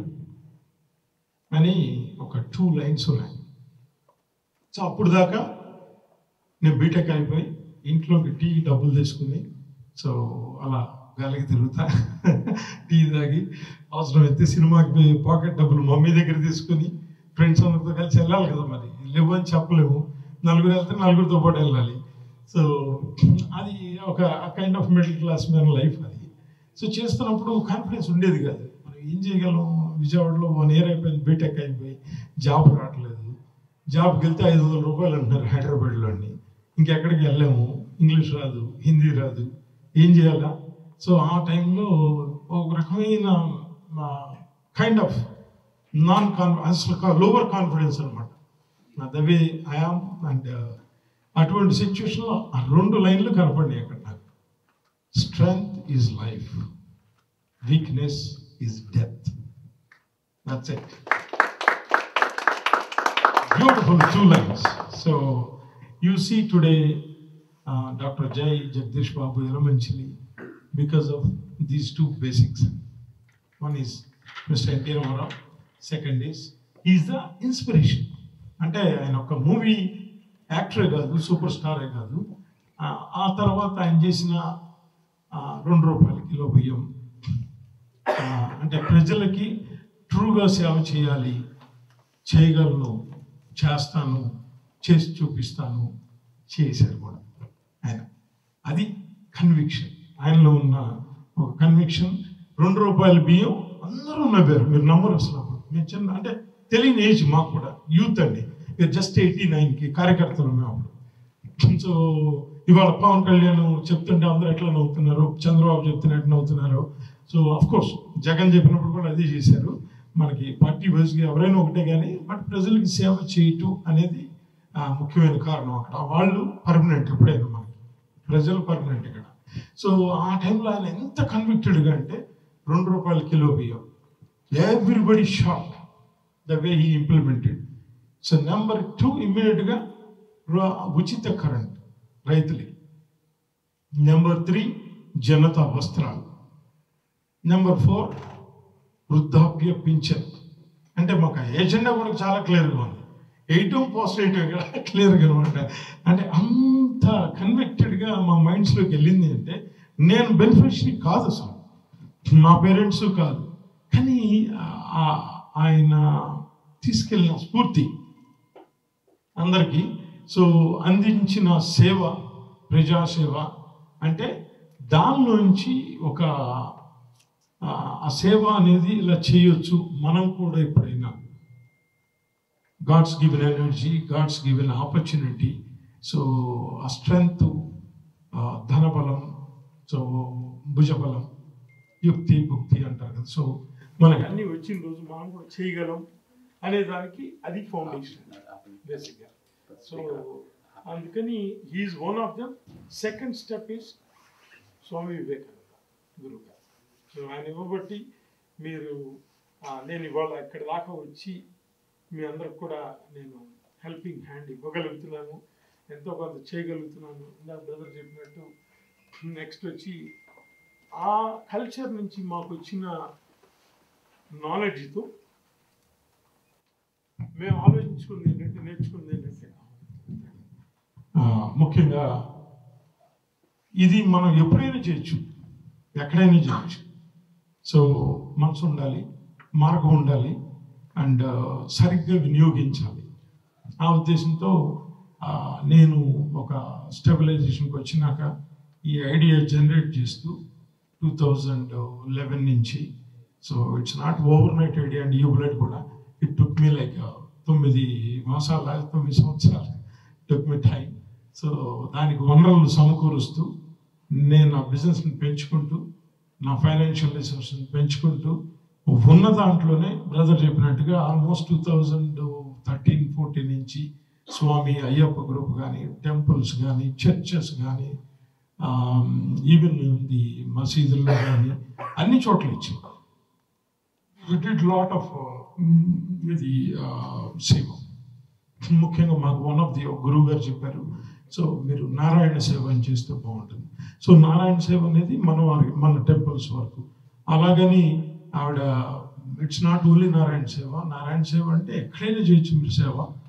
Speaker 4: అని ఒక టూ లైన్స్ ఉన్నాయి సో అప్పుడు దాకా నేను బీటెక్ అయిపోయి ఇంట్లోకి టీ డబ్బులు తీసుకుని సో అలా గాలికి తిరుగుతా టీ తాగి అవసరమైతే సినిమాకి పోయి పాకెట్ డబ్బులు మమ్మీ దగ్గర తీసుకుని ఫ్రెండ్స్ అందరితో కలిసి వెళ్ళాలి కదా మరి లేవు అని చెప్పలేము నలుగురు వెళ్తే నలుగురితో పాటు వెళ్ళాలి సో అది ఒక kind of middle class man life అది సో చేస్తున్నప్పుడు కాన్ఫిడెన్స్ ఉండేది కాదు మనం ఏం చేయగలం విజయవాడలో వన్ ఇయర్ అయిపోయింది బీటెక్ అయిపోయి జాబ్ రావట్లేదు జాబ్కి వెళ్తే ఐదు వందల రూపాయలు అంటున్నారు హైదరాబాద్లోని ఇంకెక్కడికి వెళ్ళాము ఇంగ్లీష్ రాదు హిందీ రాదు ఏం చేయాలా సో ఆ టైంలో ఒక రకమైన కైండ్ ఆఫ్ నాన్ కాన్ అసలు లోవర్ కాన్ఫిడెన్స్ అనమాట ద వే ఐఆమ్ అండ్ అటువంటి సిచ్యువేషన్లో ఆ రెండు లైన్లు కనపడినాయి అక్కడ నాకు strength is life weakness is death that's it beautiful two lines. So you see today uh, Dr. Jai Jagdish Babu Elementary because of these two basics. One is Mr. N.T. Ramarao. Second is he is the inspiration. అంటే ఆయన ఒక movie యాక్టరే కాదు super స్టారే కాదు ఆ ఆ తర్వాత ఆయన చేసిన ఆ, రెండు రూపాయల కిలో బియ్యం ఆ, అంటే ప్రజలకి ట్రూగా సేవ చేయాలి చేయగలను చేస్తాను చేసి చూపిస్తాను చేశారు కూడా ఆయన అది కన్విక్షన్ ఆయనలో ఉన్న ఒక కన్విక్షన్ రెండు రూపాయల బియ్యం అందరూ నవ్వారు మీరు నమ్మరు అసలు అప్పుడు. మేము చిన్న అంటే తెలియని ఏజ్ మాకు కూడా యూత్ అండి మీరు జస్ట్ ఎయిటీ నైన్కి కార్యకర్తలు మేము అప్పుడు సో ఇవాళ పవన్ కళ్యాణ్ చెప్తుంటే అందరూ ఎట్లా నవ్వుతున్నారు చంద్రబాబు చెప్తున్న ఎట్లా నవ్వుతున్నారు సో అఫ్ కోర్స్ జగన్ చెప్పినప్పుడు కూడా అదే చేశారు మనకి పార్టీ వైజ్గా ఎవరైనా ఒకటే కానీ బట్ ప్రజలకి సేవ చేయటం అనేది ఆ, ముఖ్యమైన కారణం అక్కడ వాళ్ళు పర్మనెంట్ ఎప్పుడైనా మనకి ప్రజలు పర్మనెంట్ ఇక్కడ సో ఆ టైంలో ఆయన ఎంత కన్విక్టెడ్గా అంటే రెండు రూపాయల కిలో బియ్యం everybody shock the way he implemented so number two ఇమ్మీడియట్గా ఉచిత కరెంట్ రైతులకి నెంబర్ త్రీ జనతా వస్త్రాలు నెంబర్ ఫోర్ వృద్ధాప్య పింఛన్ అంటే మాకు ఆ ఏజెండా కూడా చాలా క్లియర్గా ఉంది ఎయిటం పాజిటివ్ కూడా క్లియర్గా అనమాట అంటే అంత కన్వెక్టెడ్గా మా మైండ్స్లోకి వెళ్ళింది అంటే నేను బెనిఫిషరీ కాదు అసలు మా పేరెంట్స్ కాదు కానీ ఆ- ఆయన తీసుకెళ్ళిన స్ఫూర్తి అందరికీ సో అందించిన సేవ ప్రజాసేవ అంటే దానిలోంచి ఒక ఆ, ఆ సేవ అనేది ఇలా చేయొచ్చు మనం కూడా ఎప్పుడైనా God's given energy God's given opportunity so ah strength ధనబలం సో భుజబలం యుక్తి భుక్తి అంటారు కదా సో మనకి అన్ని వచ్చిన రోజు మనం కూడా చేయగలం అనే దానికి అది ఫౌండేషన్ బేసిక్గా సో అందుకని he is one of them second step is Swami Vivekananda గురువు గారు సో ఆయన ఇవ్వబట్టి మీరు ఆ, నేను ఇవాళ ఇక్కడ దాకా వచ్చి మీ అందరికి కూడా నేను హెల్పింగ్ హ్యాండ్ ఇవ్వగలుగుతున్నాను ఎంతో కొంత చేయగలుగుతున్నాను నా బ్రదర్ చెప్పినట్టు నెక్స్ట్ వచ్చి ఆ కల్చర్ నుంచి మాకు వచ్చిన నాలెడ్జ్తో మేము ఆలోచించుకుంది ఏంటంటే నేర్చుకుంది ఏంటంటే ఆ, ముఖ్యంగా ఇది మనం ఎప్పుడైనా చేయొచ్చు ఎక్కడైనా చేయొచ్చు సో మనసు ఉండాలి మార్గం ఉండాలి అండ్ సరిగ్గా వినియోగించాలి ఆ ఉద్దేశంతో ఆ, నేను ఒక స్టెబిలైజేషన్కి వచ్చినాక ఈ ఐడియా జనరేట్ చేస్తూ టూ థౌజండ్ లెవెన్ నుంచి so it's not overnight idea and యూబ్లెట్ కూడా ఇట్ టుక్ మీ లైక్ తొమ్మిది మాసాల తొమ్మిది సంవత్సరాలు టుక్ మీ టైం సో దానికి వనరులు సమకూరుస్తూ నేను ఆ బిజినెస్ని పెంచుకుంటూ నా ఫైనాన్షియల్ రిసోర్స్ని పెంచుకుంటూ ఉన్న దాంట్లోనే బ్రదర్ చెప్పినట్టుగా almost two thousand thirteen fourteen నుంచి స్వామి అయ్యప్ప గ్రూప్ కానీ టెంపుల్స్ కానీ చర్చెస్ కానీ ఈవెన్ ది మసీదుల్లో కానీ అన్ని చోట్ల ఇచ్చి డిడ్ లాట్ ఆఫ్ ఇది సేవ ముఖ్యంగా మాకు వన్ ఆఫ్ ది గురువు గారు చెప్పారు సో మీరు నారాయణ సేవ అని చేస్తే బాగుంటుంది సో నారాయణ సేవ అనేది మన వారి మన టెంపుల్స్ వరకు అలాగని ఆవిడ ఇట్స్ నాట్ ఓన్లీ నారాయణ సేవ నారాయణ సేవ అంటే ఎక్కడైనా చేయొచ్చు మీరు సేవ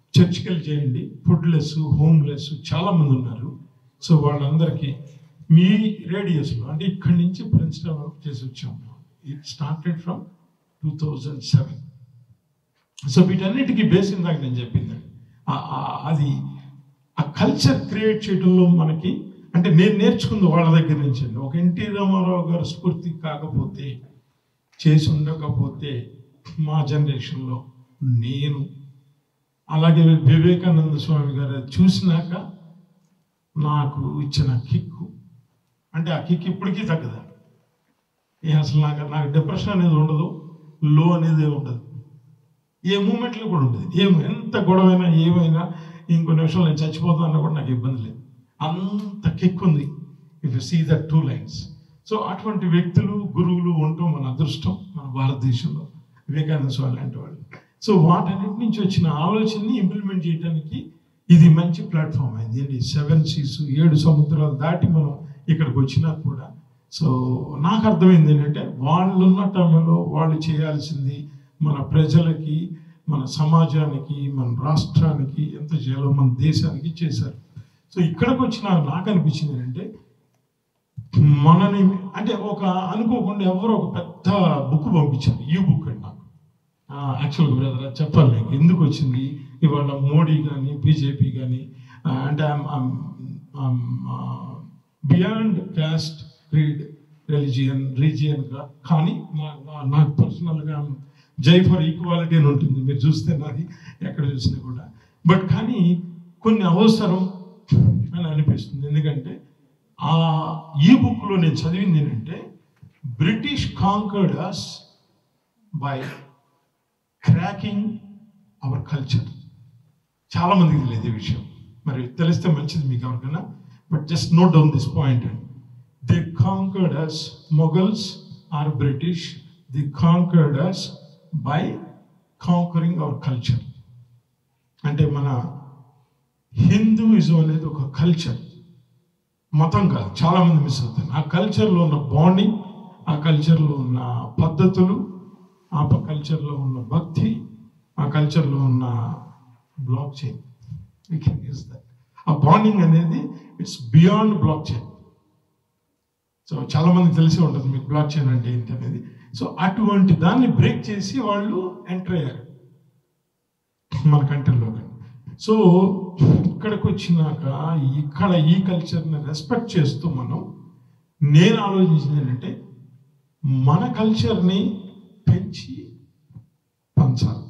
Speaker 4: చర్చ్కి వెళ్ళి చేయండి ఫుడ్లెస్ హోమ్లెస్ చాలా మంది ఉన్నారు సో వాళ్ళందరికీ మీ రేడియస్లో అంటే ఇక్కడి నుంచి ప్రిన్స్టన్ వరకు చేసి వచ్చాము it started from two thousand seven so వీటన్నిటికీ బేస్ ఇందాక నేను చెప్పిందండి ఆ- ఆ- అది ఆ కల్చర్ క్రియేట్ చేయడంలో మనకి అంటే నేను నేర్చుకుంది వాళ్ళ దగ్గర నుంచి అండి ఒక ఎన్టీ రామారావు గారు స్ఫూర్తి కాకపోతే చేసి ఉండకపోతే మా జనరేషన్లో నేను అలాగే వివేకానంద స్వామి గారు అది చూసినాక నాకు ఇచ్చిన కిక్కు అంటే ఆ కిక్ ఇప్పటికీ తగ్గదు ఏ అసలు నాకు నాకు డిప్రెషన్ అనేది ఉండదు లో అనేది ఉండదు ఏ మూమెంట్లో కూడా ఉండదు ఏం ఎంత గొడవైనా ఏమైనా ఇంకో నిమిషం నేను చచ్చిపోతానన్నా కూడా నాకు ఇబ్బంది లేదు అంత కిక్ ఉంది if you see that two lines so అటువంటి వ్యక్తులు గురువులు ఉండటం మన అదృష్టం మన భారతదేశంలో వివేకానంద స్వామి లాంటి వాళ్ళు సో వాటన్నిటి నుంచి వచ్చిన ఆలోచనని ఇంప్లిమెంట్ చేయడానికి ఇది మంచి ప్లాట్ఫామ్ అయింది ఏంటి సెవెన్ సీస్ ఏడు సముద్రాలు దాటి మనం ఇక్కడికి వచ్చినా కూడా సో నాకు అర్థమైంది ఏంటంటే వాళ్ళు ఉన్న టైంలో వాళ్ళు చేయాల్సింది మన ప్రజలకి మన సమాజానికి మన రాష్ట్రానికి ఎంత చేయాలో మన దేశానికి చేశారు సో ఇక్కడికి వచ్చిన నాకు అనిపించింది ఏంటంటే మనని అంటే ఒక అనుకోకుండా ఎవరో ఒక పెద్ద బుక్ పంపించారు ఈ బుక్ అండి నాకు యాక్చువల్గా బ్రదర్ అది చెప్పాలి మీకు ఎందుకు వచ్చింది ఇవాళ మోడీ కానీ బీజేపీ కానీ అంటే beyond caste creed religion region కానీ నా- నా- నాకు పర్సనల్గా జై ఫర్ ఈక్వాలిటీ అని ఉంటుంది మీరు చూస్తే నాది ఎక్కడ చూసినా కూడా బట్ కానీ కొన్ని అవసరం అని అనిపిస్తుంది ఎందుకంటే ఆ ఈ బుక్లో నేను చదివింది ఏంటంటే British conquered us by cracking our culture చాలా మందికి తెలియదు ఈ విషయం మరి తెలిస్తే మంచిది మీకు ఎవరికైనా but just note down this point and the conquered us Mughals are British the conquered us by conquering our culture అంటే మన హిందూయిజం అనేది ఒక కల్చర్ మతం కాదు చాలా మంది మిస్ అవుతారు ఆ కల్చర్లో ఉన్న బాండింగ్ ఆ కల్చర్లో ఉన్న పద్ధతులు ఆ ప- కల్చర్లో ఉన్న భక్తి ఆ కల్చర్లో ఉన్న blockchain we can use that ah bonding అనేది it's beyond blockchain so చాలా మంది తెలిసి ఉంటుంది మీకు బ్లాక్ చైన్ అంటే ఏంటి అనేది సో అటువంటి దాన్ని బ్రేక్ చేసి వాళ్ళు ఎంటర్ అయ్యారు మన కంట్రీలో సో ఇక్కడికి వచ్చినాక ఇక్కడ ఈ కల్చర్ని రెస్పెక్ట్ చేస్తూ మనం నేను ఆలోచించింది ఏంటంటే మన కల్చర్ని పెంచి పంచాలి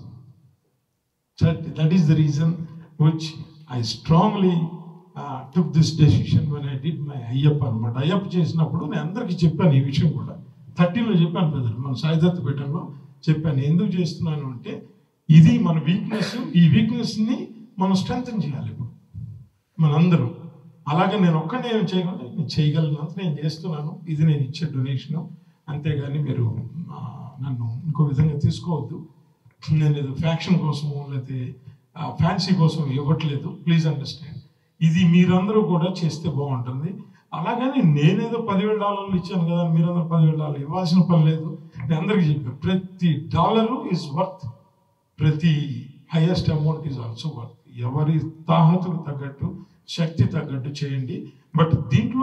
Speaker 4: that is the reason which I strongly took this decision one I did my Ayyappa అనమాట అయ్యప్ప చేసినప్పుడు నేను అందరికీ చెప్పాను ఈ విషయం కూడా థర్టీన్లో చెప్పాను బ్రదర్ మన సాయిదత్త పీఠంలో చెప్పాను ఎందుకు చేస్తున్నాను అంటే ఇది మన వీక్నెస్ ఈ వీక్నెస్ని మనం స్ట్రెంగ్తన్ చేయాలి ఇప్పుడు మనందరం అలాగే నేను ఒక్కడే ఏం చేయగలను నేను చేయగలిగినంత నేను చేస్తున్నాను ఇది నేను ఇచ్చే డొనేషన్ అంతేగాని మీరు ఆ, నన్ను ఇంకో విధంగా తీసుకోవద్దు నేను ఏదో ఫ్యాక్షన్ కోసము లేకపోతే ఫ్యాన్సీ కోసం ఇవ్వట్లేదు ప్లీజ్ అండర్స్టాండ్ ఇది మీరందరూ కూడా చేస్తే బాగుంటుంది అలాగని నేనేదో పదివేల డాలర్లు ఇచ్చాను కదా మీరందరూ పదివేల డాలర్లు ఇవ్వాల్సిన పని లేదు నేను అందరికీ చెప్పాను ప్రతి డాలరు ఈజ్ వర్త్ ప్రతి highest amount is also worth ఎవరి తాహతుకు తగ్గట్టు శక్తి తగ్గట్టు చేయండి బట్ దీంట్లో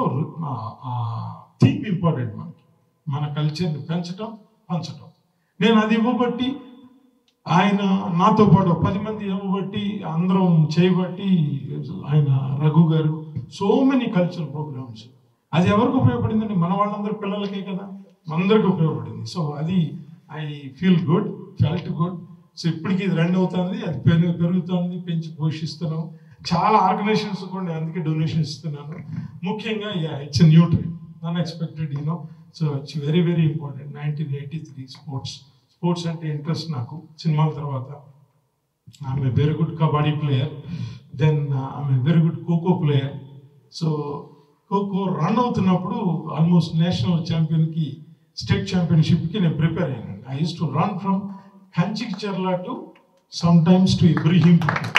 Speaker 4: థీమ్ ఇంపార్టెంట్ మనకి మన కల్చర్ని పెంచడం పంచడం నేను అది ఇవ్వబట్టి ఆయన నాతో పాటు ఒక పది మంది ఇవ్వబట్టి అందరం చేయబట్టి ఆయన రఘు గారు సో మెనీ కల్చరల్ ప్రోగ్రామ్స్ అది ఎవరికి ఉపయోగపడిందండి మన వాళ్ళందరి పిల్లలకే కదా అందరికి ఉపయోగపడింది సో అది I feel good felt good so ఇప్పటికి ఇది రన్ అవుతుంది అది పెరుగు పెరుగుతుంది పెంచి పోషిస్తున్నాం చాలా ఆర్గనైజేషన్స్ కూడా నేను అందుకే డొనేషన్ ఇస్తున్నాను ముఖ్యంగా it's new trend unexpected you know so it's very very important nineteen eighty three sports sports అంటే ఇంట్రెస్ట్ నాకు సినిమాల తర్వాత ఆమె very good kabaddi player then ఆమె very good khokho player so khokho run అవుతున్నప్పుడు ఆల్మోస్ట్ నేషనల్ ఛాంపియన్కి స్టేట్ ఛాంపియన్షిప్కి నేను ప్రిపేర్ అయ్యాను I use to run from Kanchikacherla to sometimes to Ibrahim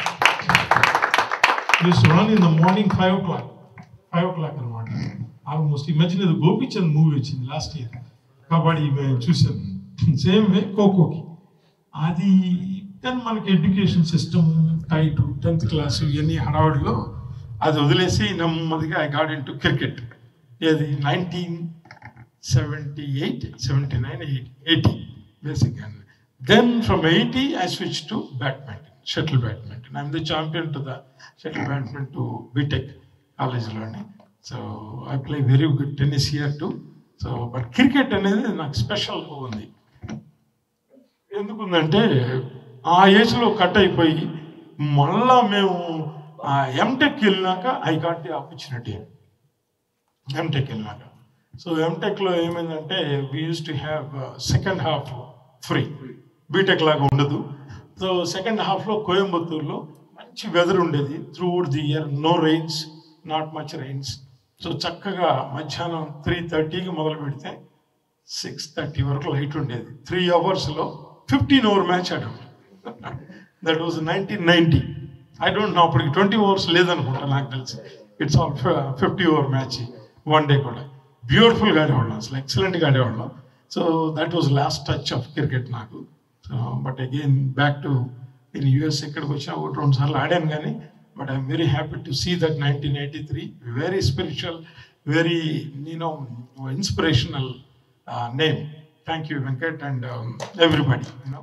Speaker 4: use run in the morning five o'clock five oh clock అనమాట almost ఈ మధ్యన ఏదో Gopichand movie వచ్చింది లాస్ట్ ఇయర్ కబడ్డీ మేము చూసాను సేమ్ వే ఖోఖోకి అది దెన్ మనకి education system tight tenth class ఇవన్నీ హడావుడిలో అది వదిలేసి నెమ్మదిగా I got into cricket ఏది nineteen seventy eight seventy nine eight eighty బేసిక్గా then from eighty I switch to badminton shuttle badminton I'm the champion to the shuttle badminton to BTech కాలేజ్లోని so I play very good tennis year to so but cricket అనేది నాకు special ఉంది ఎందుకుందంటే ఆ ఏజ్లో cut అయిపోయి మళ్ళా మేము MTech వెళ్ళినాక I got the opportunity MTech వెళ్ళినాక సో ఎంటెక్లో ఏమైందంటే we use to have second half free BTech లాగా ఉండదు సో సెకండ్ హాఫ్లో కోయంబత్తూరులో మంచి వెదర్ ఉండేది through the year no rains not much rains so చక్కగా మధ్యాహ్నం త్రీ థర్టీకి మొదలు పెడితే సిక్స్ థర్టీ వరకు లైట్ ఉండేది త్రీ అవర్స్లో ఫిఫ్టీన్ ఓవర్ మ్యాచ్ ఆడాం that was nineteen ninety I don't know అప్పటికి ట్వంటీ ఓవర్స్ లేదనుకుంటా నాకు తెలిసి it's all fifty over match one day కూడా బ్యూటిఫుల్గా ఆడేవాళ్ళం అసలు ఎక్సలెంట్గా ఆడేవాళ్ళం so that was last touch of cricket నాకు so but again back to in US ఇక్కడికి వచ్చిన ఒకటి రెండు సార్లు ఆడాను కానీ but I'm very happy to see that nineteen eighty three very spiritual very you know inspirational name thank you Venkat and everybody you know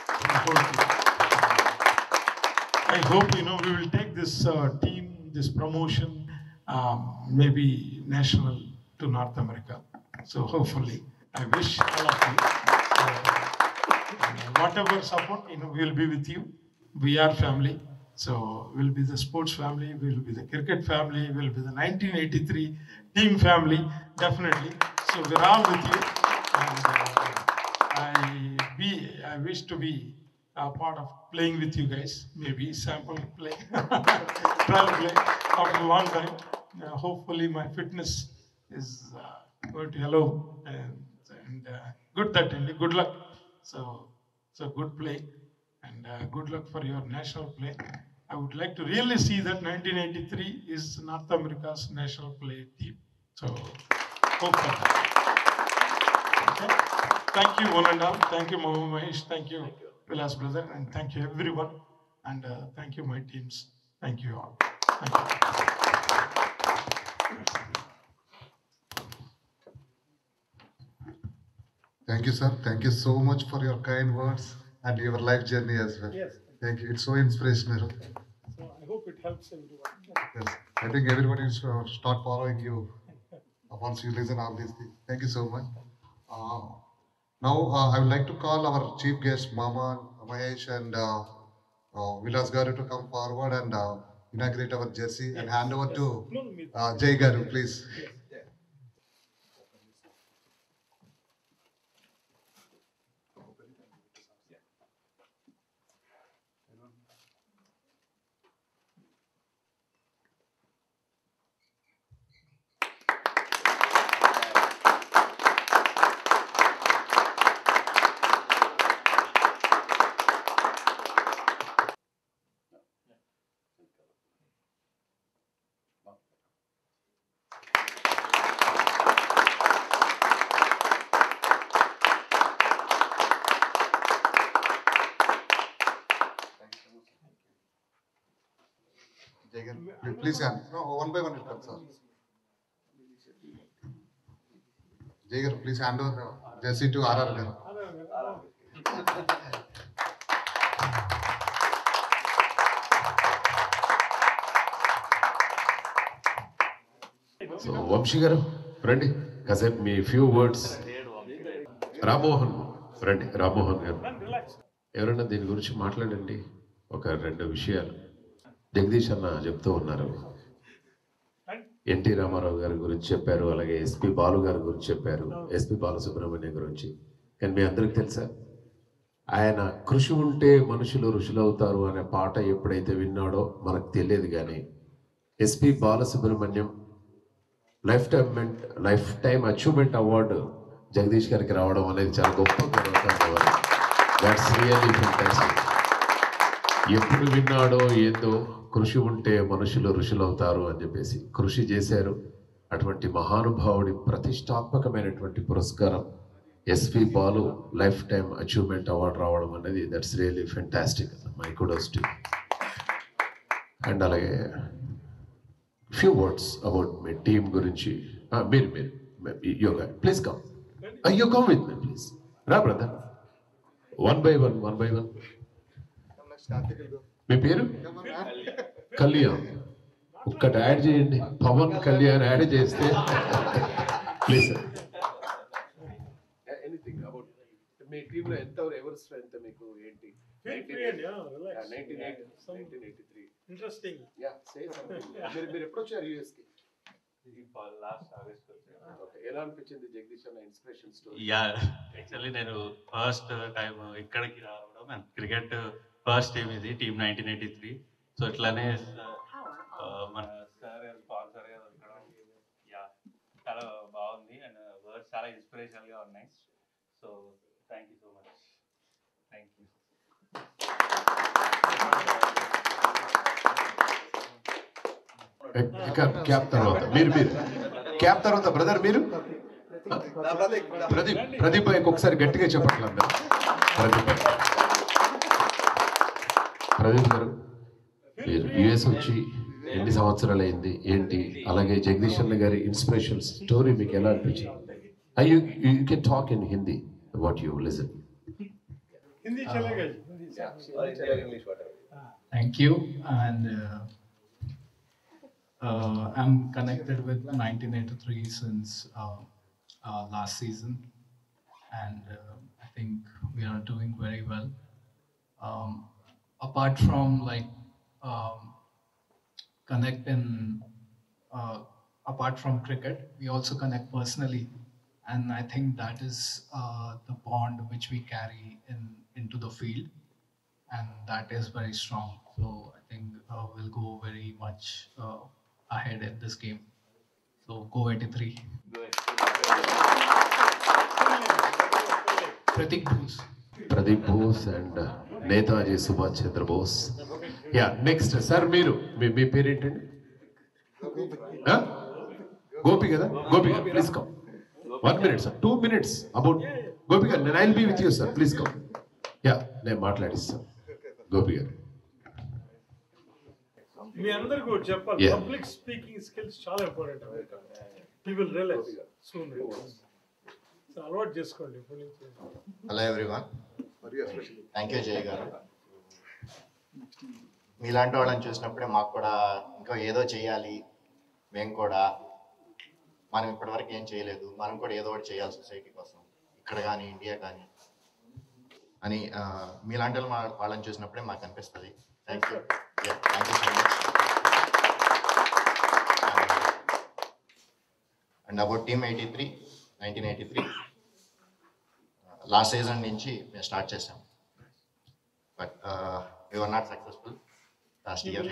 Speaker 4: I hope you know we will take this uh, team, this promotion, um, maybe national to North America. So hopefully, I wish all of you. uh, whatever support, you know, we will be with you. We are family. So we'll be the sports family, we'll be the cricket family, we'll be the 1983 team family, definitely. So we're all with you. And uh, I be, I wish to be a part of playing with you guys, maybe sample play, trial play after a long time. Uh, hopefully my fitness is uh, going to allow and, and uh, good that and good luck. So, so good play and uh, good luck for your national play. I would like to really see that 1983 is North America's national play team. So hope for that. Okay. Thank you, one and all. Thank you, Mama Mahesh. Thank you, Vilas brother, and thank you, everyone. And uh, thank you, my teams. Thank you all. Thank you.
Speaker 1: Thank you, sir. Thank you so much for your kind words and your life journey as well.
Speaker 4: Yes.
Speaker 1: Thank you. It's so inspirational.
Speaker 4: So I hope it helps everyone.
Speaker 1: Yes. I think everybody should uh, start following you uh, once you listen all these things. Thank you so much. Uh, now uh, I would like to call our chief guest, Mama Mahesh and uh, uh, Vilas Garu to come forward and uh, inaugurate our jersey and hand over to
Speaker 4: No, no, me-
Speaker 1: uh, Jay Garu, please. Jay Garu, please- please hand. No, one by one it comes, sir. Jay Garu, please hand over the jersey to RR Garu.
Speaker 2: So Vamsi garu రండి కాసేపు మీ few words Rammohan రండి రామ్మోహన్ గారు ఎవరైనా దీని గురించి మాట్లాడండి ఒక రెండు విషయాలు జగదీష్ అన్న చెప్తూ ఉన్నారు ఎన్టీ రామారావు గారి గురించి చెప్పారు అలాగే ఎస్పి బాలు గారి గురించి చెప్పారు ఎస్పి బాలసుబ్రహ్మణ్యం గురించి కానీ మీ అందరికి తెలుసా ఆయన కృషి ఉంటే మనుషులు ఋషులవుతారు అనే పాట ఎప్పుడైతే విన్నాడో మనకు తెలియదు కానీ SP Balasubrahmanyam lifetime lifetime achievement award Jagadish గారికి రావడం అనేది చాలా గొప్ప దాట్స్ రియల్లీ ఫెంటాస్టిక్ ఎప్పుడు విన్నాడో ఏందో కృషి ఉంటే మనుషులు ఋషులు అవుతారు అని చెప్పేసి కృషి చేశారు అటువంటి మహానుభావుడి ప్రతిష్టాత్మకమైనటువంటి పురస్కారం SP Balu lifetime achievement award రావడం అనేది that's really fantastic my kudos to and అలాగే ఫ్యూ వర్డ్స్ అబౌట్ మీ టీమ్ గురించి ఆ, మీరు మీరు యోగా please come you come with me please రా brother one by one one by one మీ పేరు కళ్యాణ్ ఒక్కటి యాడ్ చేయండి పవన్ కళ్యాణ్ యాడ్ చేస్తే ప్లీజ్ ఎనీథింగ్ అబౌట్ మీ టీంలో ఎంత ఎవరు స్ట్రెంత్ మీకు ఏంటి
Speaker 4: ఇంట్రెస్టింగ్
Speaker 2: మీరు మీరు ఎప్పుడు వచ్చారు యూఎస్ కి
Speaker 6: లాస్ట్ ఆగస్ట్
Speaker 2: ఓకే ఎలా అనిపించింది జగదీష్ అన్న ఇన్స్పిరేషన్ స్టోరీ
Speaker 6: యా యాక్చువల్లీ నేను ఫస్ట్ టైం ఇక్కడికి రావడం క్రికెట్ ఫస్ట్ టీమ్ ఇది team nineteen eighty three so ఇట్లానే ఆ, మన సార్ స్పాన్సర్ గా దొరకడం యా చాలా బాగుంది అండ్ వర్డ్స్ చాలా ఇన్స్పిరేషనల్ గా ఉన్నాయి so thank you so much thank you
Speaker 2: cap తర్వాత మీరు మీరు క్యాప్ తర్వాత బ్రదర్ మీరు ప్రదీప్ ప్రదీప్ భాయ్కి ఒకసారి గట్టిగా చెప్పట్లేదు అందరూ ప్రదీప్ భాయ్. ప్రదీప్ గారు మీరు యుఎస్ వచ్చి ఎన్ని సంవత్సరాలు అయింది ఏంటి అలాగే జగదీష్ అన్న గారి ఇన్స్పిరేషన్ స్టోరీ మీకు ఎలా అనిపించింది you you can talk in Hindi what you listen
Speaker 4: Hindi చలేగా
Speaker 7: Thank you. And uh, uh, I'm connected with 1983 since uh, uh, last season, and uh, I think we are doing very well. Um, apart from like um, connecting, uh, apart from cricket, we also connect personally, and I think that is uh, the bond which we carry in into the field and that is very strong. So I think uh, we'll go very much uh, ahead in this game. So go 83. Pratik Bose.
Speaker 2: Pradeep Bose and Netaji Subhash Chandra Bose ya next sir మీరు మీ మీ పేరు ఏంటండి ఆ? గోపి కదా Gopi garu please come one minute sir two minutes about Gopi garu నేను I'll be with you sir please come ya నేను మాట్లాడిస్తాను గోపి గారు
Speaker 4: మీ అందరికీ ఒకటి చెప్పాలి
Speaker 2: Yeah.
Speaker 4: పబ్లిక్ స్పీకింగ్ స్కిల్స్ చాలా important you will realise soon so అలవాటు చేసుకోండి ఇప్పటి నుంచి
Speaker 8: hello everyone thank you Jay garu మీలాంటి వాళ్ళని చూసినప్పుడే మాకు కూడా ఇంకా ఏదో చేయాలి మేము కూడా మనం ఇప్పటివరకు ఏం చేయలేదు మనం కూడా ఏదో ఒకటి చేయాలి సొసైటీ కోసం ఇక్కడ కానీ ఇండియా కానీ అని ఆ, మీలాంటి వాళ్ళ వాళ్ళని చూసినప్పుడే మాకు అనిపిస్తుంది thank you thank you so much and about team eighty three nineteen eighty three last season నుంచి మేము స్టార్ట్ చేసాం but were not successful last year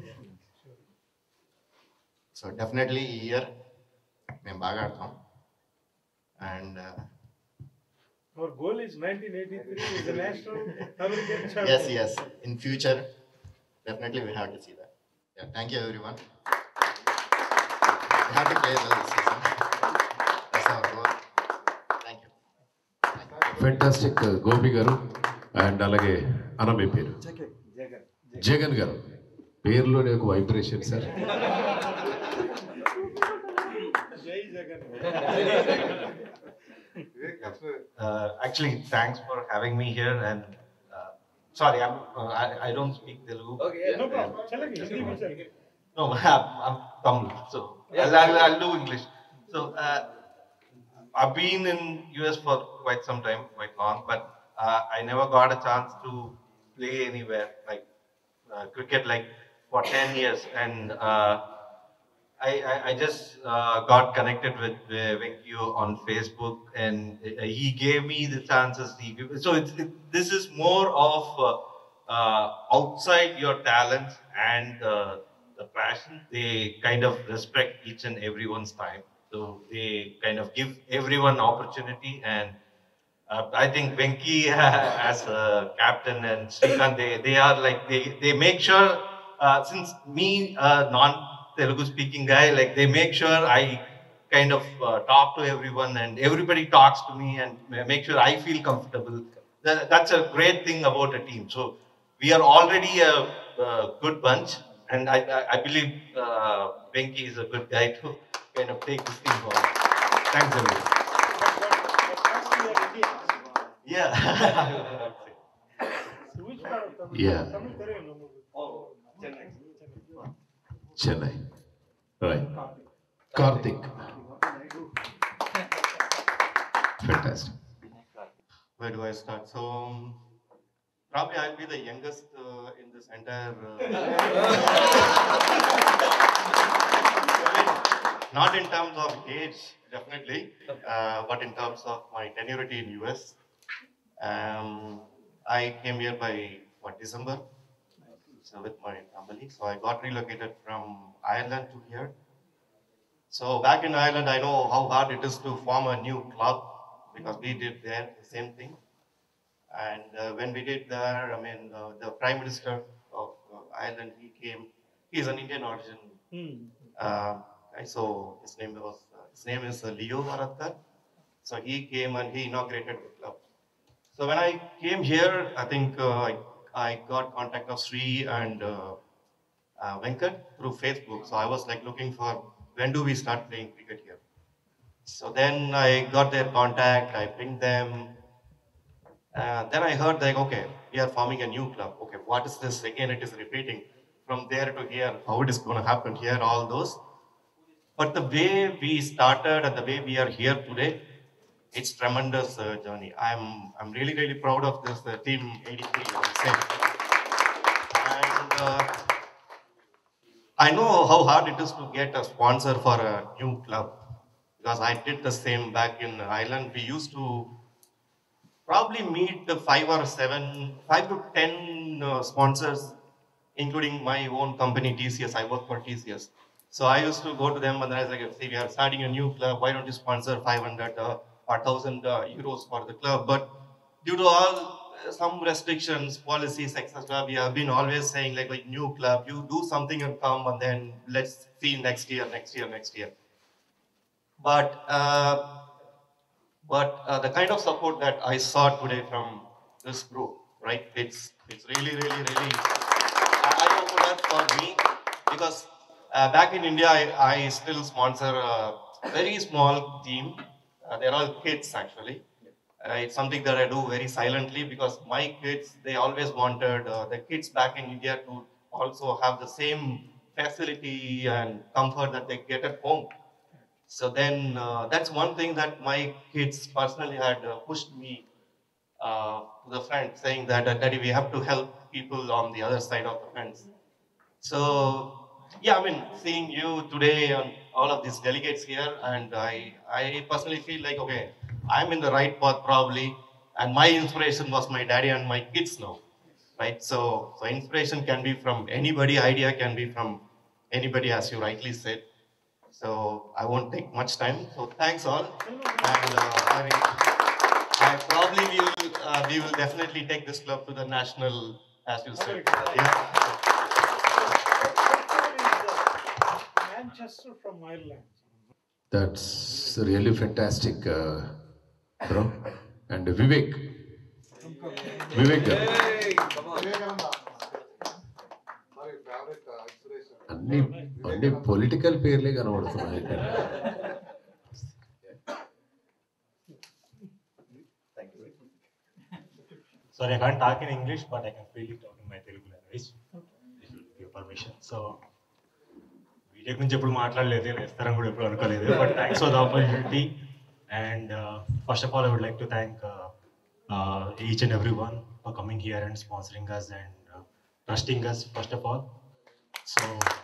Speaker 8: so definitely ఈ ఇయర్ మేము బాగా ఆడతాం and
Speaker 4: our goal is 1983 is the national American
Speaker 8: ఎస్
Speaker 4: champion
Speaker 8: ఎస్ in future definitely we have to see that thank you every everyone have to play well this season that's our goal thank you
Speaker 2: fantastic Gopi garu and అలాగే అన్న మీ పేరు జగన్ గారు పేరులోనే ఒక vibration sir
Speaker 4: Jai Jagan
Speaker 9: Uh, actually, thanks for having me here. And uh, sorry, I'm uh, I, I don't speak Telugu.
Speaker 4: No problem చలండి హిందీ में चलेंगे
Speaker 9: No, I'm, I'm Tamil, so I'll, I'll, I'll do English. So uh, I've been in US for quite some time, quite long, but uh, I never got a chance to play anywhere like uh, cricket, like for ten years, and uh, I, I, I just uh, got connected with uh, Venkyu on Facebook, and uh, he gave me the chances. He gave, so it's, it, this is more of uh, uh, outside your talents and uh, the passion. They kind of respect each and everyone's time. So they kind of give everyone opportunity and. Uh, I think Venki as a captain and Srikanth, they, they are like, they, they make sure, uh, since me, a non-Telugu speaking guy, like they make sure I kind of uh, talk to everyone and everybody talks to me and ma- make sure I feel comfortable. That, that's a great thing about a team. So we are already a, a good bunch, and I, I, I believe uh, Venki is a good guy to kind of take this team forward. Thanks, everyone. Yeah.
Speaker 2: Yeah. Chennai right Karthik fantastic
Speaker 8: Where do I start? So, um, probably I'll be the youngest uh, in this entire. Uh, not in terms of age, definitely, uh, but in terms of my tenurity in US. Um, I came here by what December, so with my family. So I got relocated from Ireland to here. So back in Ireland, I know how hard it is to form a new club because we did there the same thing. And uh, when we did there, I mean, uh, the Prime Minister of uh, Ireland, he came. He's an Indian origin. Uh, right? So his name was uh, his name is uh, Leo Varadkar. So he came and he inaugurated the club. So when I came here, I think uh, I, I got contact of Sri and uh, uh, Venkat through Facebook. So I was like looking for when do we start playing cricket here. So then I got their contact, I pinged them. Uh, then I heard like, okay, we are forming a new club. Okay, what is this? Again, it is repeating from there to here, how it is going to happen here, all those. But the way we started and the way we are here today, it's tremendous uh, journey. I'm I'm really really proud of this uh, team 83. I would say. And uh, I know how hard it is to get a sponsor for a new club because I did the same back in Ireland. We used to probably meet the five or seven, five to ten uh, sponsors, including my own company TCS. I work for TCS. So I used to go to them and I was like, see, we are starting a new club. Why don't you sponsor 500 uh, or 1000 uh, euros for the club? But due to all uh, some restrictions, policies, etc., we have been always saying like, like new club, you do something and come and then let's see next year, next year, next year. But uh, but uh, the kind of support that I saw today from this group, right? It's it's really, really, really eye opener for me because uh, back in India, I, I still sponsor a very small team. Uh, they're all kids actually. Uh, it's something that I do very silently because my kids, they always wanted uh, the kids back in India to also have the same facility and comfort that they get at home. So then uh, that's one thing that my kids personally had uh, pushed me uh, to the front, saying that, uh, Daddy, we have to help people on the other side of the fence. So, yeah, I mean, seeing you today and all of these delegates here, and I, I personally feel like, okay, I'm in the right path probably, and my inspiration was my daddy and my kids now, right? So, so inspiration can be from anybody, idea can be from anybody, as you rightly said. So I won't take much time. So thanks all, and uh, I, mean, I probably will, uh, we will definitely take this club to the national, as you said. Yeah.
Speaker 4: Manchester from Ireland.
Speaker 2: That's really fantastic bro and Vivek Vivek garu అన్ని అన్ని political పేర్లే కనబడుతున్నాయి ఇక్కడ
Speaker 10: Sorry, I can't talk in English, but I can freely talk in my Telugu language. If you give permission. So, video గురించి ఎప్పుడు మాట్లాడలేదు వేస్తారని కూడా ఎప్పుడు అనుకోలేదు but thanks for the opportunity and first of all I would like to thank each and everyone for coming here and sponsoring us and trusting us first of all so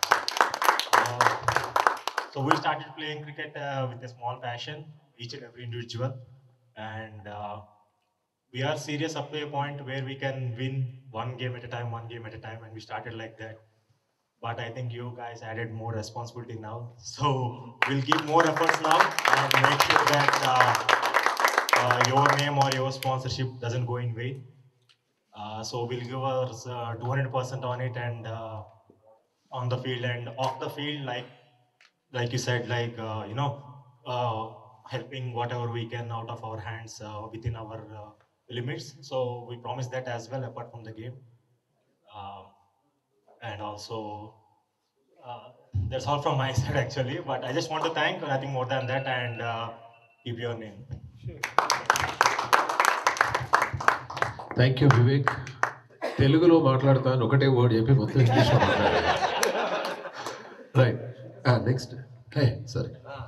Speaker 10: So we started playing cricket uh, with a small passion, each and every individual, and uh, we are serious up to a point where we can win one game at a time, one game at a time, and we started like that. But I think you guys added more responsibility now, so we'll give more efforts now and make sure that uh, uh, your name or your sponsorship doesn't go in vain. Uh, so we'll give us uh, 200% on it and uh, on the field and off the field, like like you said, like uh, you know, uh, helping whatever we can out of our hands uh, within our uh, limits. So we promise that as well, apart from the game. Um, and also, uh, that's all from my side actually. But I just want to thank nothing more than that and uh, keep your name.
Speaker 2: Thank you Vivek తెలుగులో మాట్లాడతాను ఒకటే word చెప్పి మొత్తం ఇంగ్లీష్లో మాట్లాడాలి right next సరే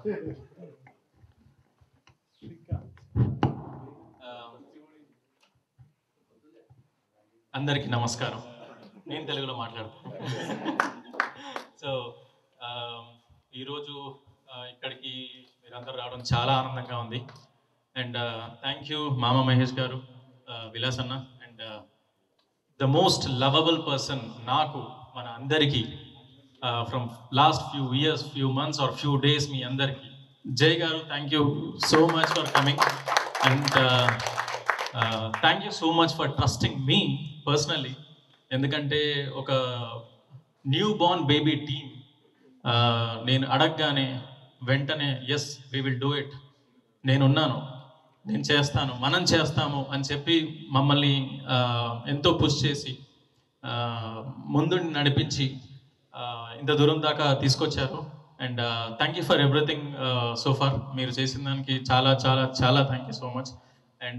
Speaker 11: అందరికీ నమస్కారం నేను తెలుగులో మాట్లాడతాను సో ఈరోజు ఆ, ఇక్కడికి మీరందరూ రావడం చాలా ఆనందంగా ఉంది అండ్ థ్యాంక్ యూ మామ మహేష్ గారు ఆ, విలాస్ అన్న and the most lovable person నాకు మన అందరికీ from last few years few months or few days మీ అందరికీ Jai garu thank you so much for coming and thank you so much for trusting మీ పర్సనలీ ఎందుకంటే ఒక న్యూ బార్న్ బేబీ టీమ్ నేను అడగగానే వెంటనే yes we will do it నేనున్నాను నేను చేస్తాను మనం చేస్తాము అని చెప్పి మమ్మల్ని ఆ, ఎంతో పుష్ చేసి ఆ, ముందు నడిపించి ఆ, ఇంత దూరం దాకా తీసుకొచ్చారు and thank you for everything so far మీరు చేసిన దానికి చాలా చాలా చాలా thank you so much and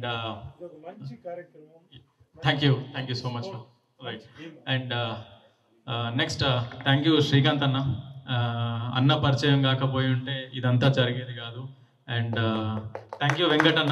Speaker 11: thank you thank you so much right and next thank you Srikanth అన్న Uh, అన్న పరిచయం కాకపోయి ఉంటే ఇదంతా జరిగేది కాదు అండ్ థ్యాంక్ యూ వెంకటన్న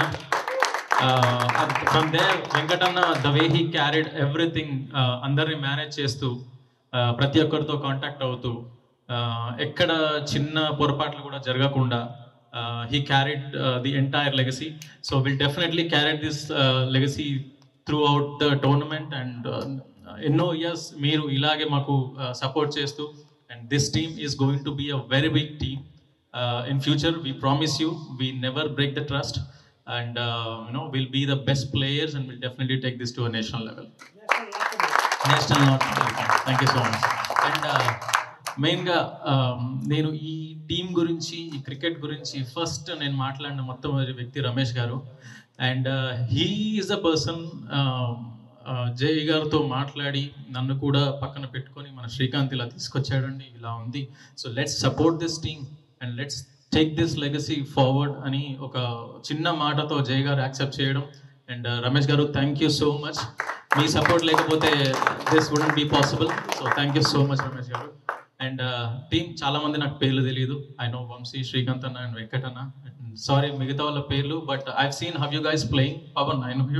Speaker 11: ఫ్రమ్ దేర్ వెంకటన్న the way he carried everything అందరిని మేనేజ్ చేస్తూ uh, ప్రతి ఒక్కరితో కాంటాక్ట్ అవుతూ uh, ఎక్కడ చిన్న పొరపాట్లు కూడా జరగకుండా he carried the entire legacy so will definitely carried this legacy throughout the tournament and ఎన్నో ఇయర్స్ మీరు ఇలాగే మాకు సపోర్ట్ చేస్తూ and this team is going to be a very big team in future we promise you we never break the trust and you know will be the best players and will definitely take this to a national level national not thank you so much and మెయిన్గా నేను ఈ team గురించి ఈ cricket గురించి first నేను మాట్లాడిన మొట్టమొదటి వ్యక్తి Ramesh garu and he is a person Jai గారితో మాట్లాడి నన్ను కూడా పక్కన పెట్టుకొని మన శ్రీకాంత్ ఇలా తీసుకొచ్చాడండి ఇలా ఉంది so let's support this team and let's take this legacy forward అని ఒక చిన్న మాటతో జై గారు యాక్సెప్ట్ చేయడం and Ramesh garu thank you so much మీ సపోర్ట్ లేకపోతే this wouldn't be possible so thank you so much Ramesh garu and team చాలా మంది నాకు పేర్లు తెలియదు ఐ నో వంశీ శ్రీకాంత్ అన్న అండ్ వెంకట్ అన్న సారీ మిగతా వాళ్ళ పేర్లు but I seen how you guys playing Pavan I know you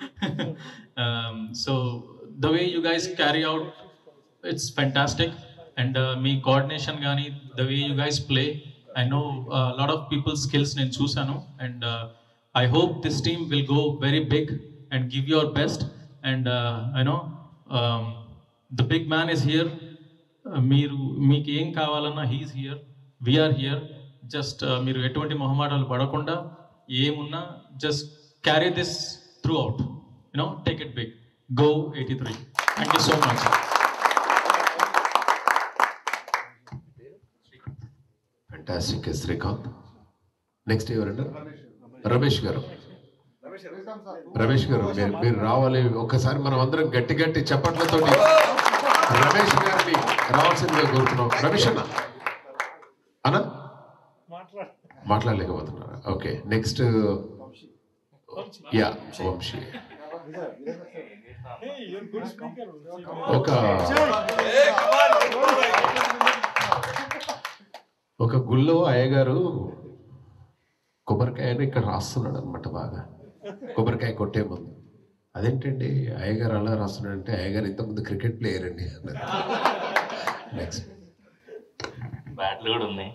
Speaker 11: so the way you guys carry out it's fantastic and మీ కోఆర్డినేషన్ కానీ the way you guys play I know lot of people skills నేను చూశాను and I hope this team will go very big and give your best and I know the big man is here మీరు మీకు ఏం కావాలన్నా he's here we're here just మీరు ఎటువంటి మొహమాటాలు పడకుండా ఏమున్నా just carry this through out you know take it big go eighty three thank you so much
Speaker 2: fantastic Srikanth next ఎవరండి రమేష్ గారు రమేష్ గారు మీరు మీరు రావాలి ఒక్కసారి మనం అందరం గట్టి గట్టి చప్పట్లతో రమేష్ గారిని రావాల్సిందిగా కోరుతున్నాం రమేష్ అన్న అన్న మాట్లాడలేకపోతున్నారా ఓకే నెక్స్ట్ యా వంశీ ఒక ఒక గుళ్ళో అయ్యగారు కొబ్బరికాయను ఇక్కడ రాస్తున్నాడు అనమాట బాగా కొబ్బరికాయ కొట్టే ముందు అదేంటండి అయ్యగారు అలా రాస్తున్నాడంటే అయ్యగారు ఇంతకుముందు క్రికెట్ ప్లేయర్ అండి అన్నారు నెక్స్ట్
Speaker 12: బ్యాట్లు కూడా ఉన్నాయి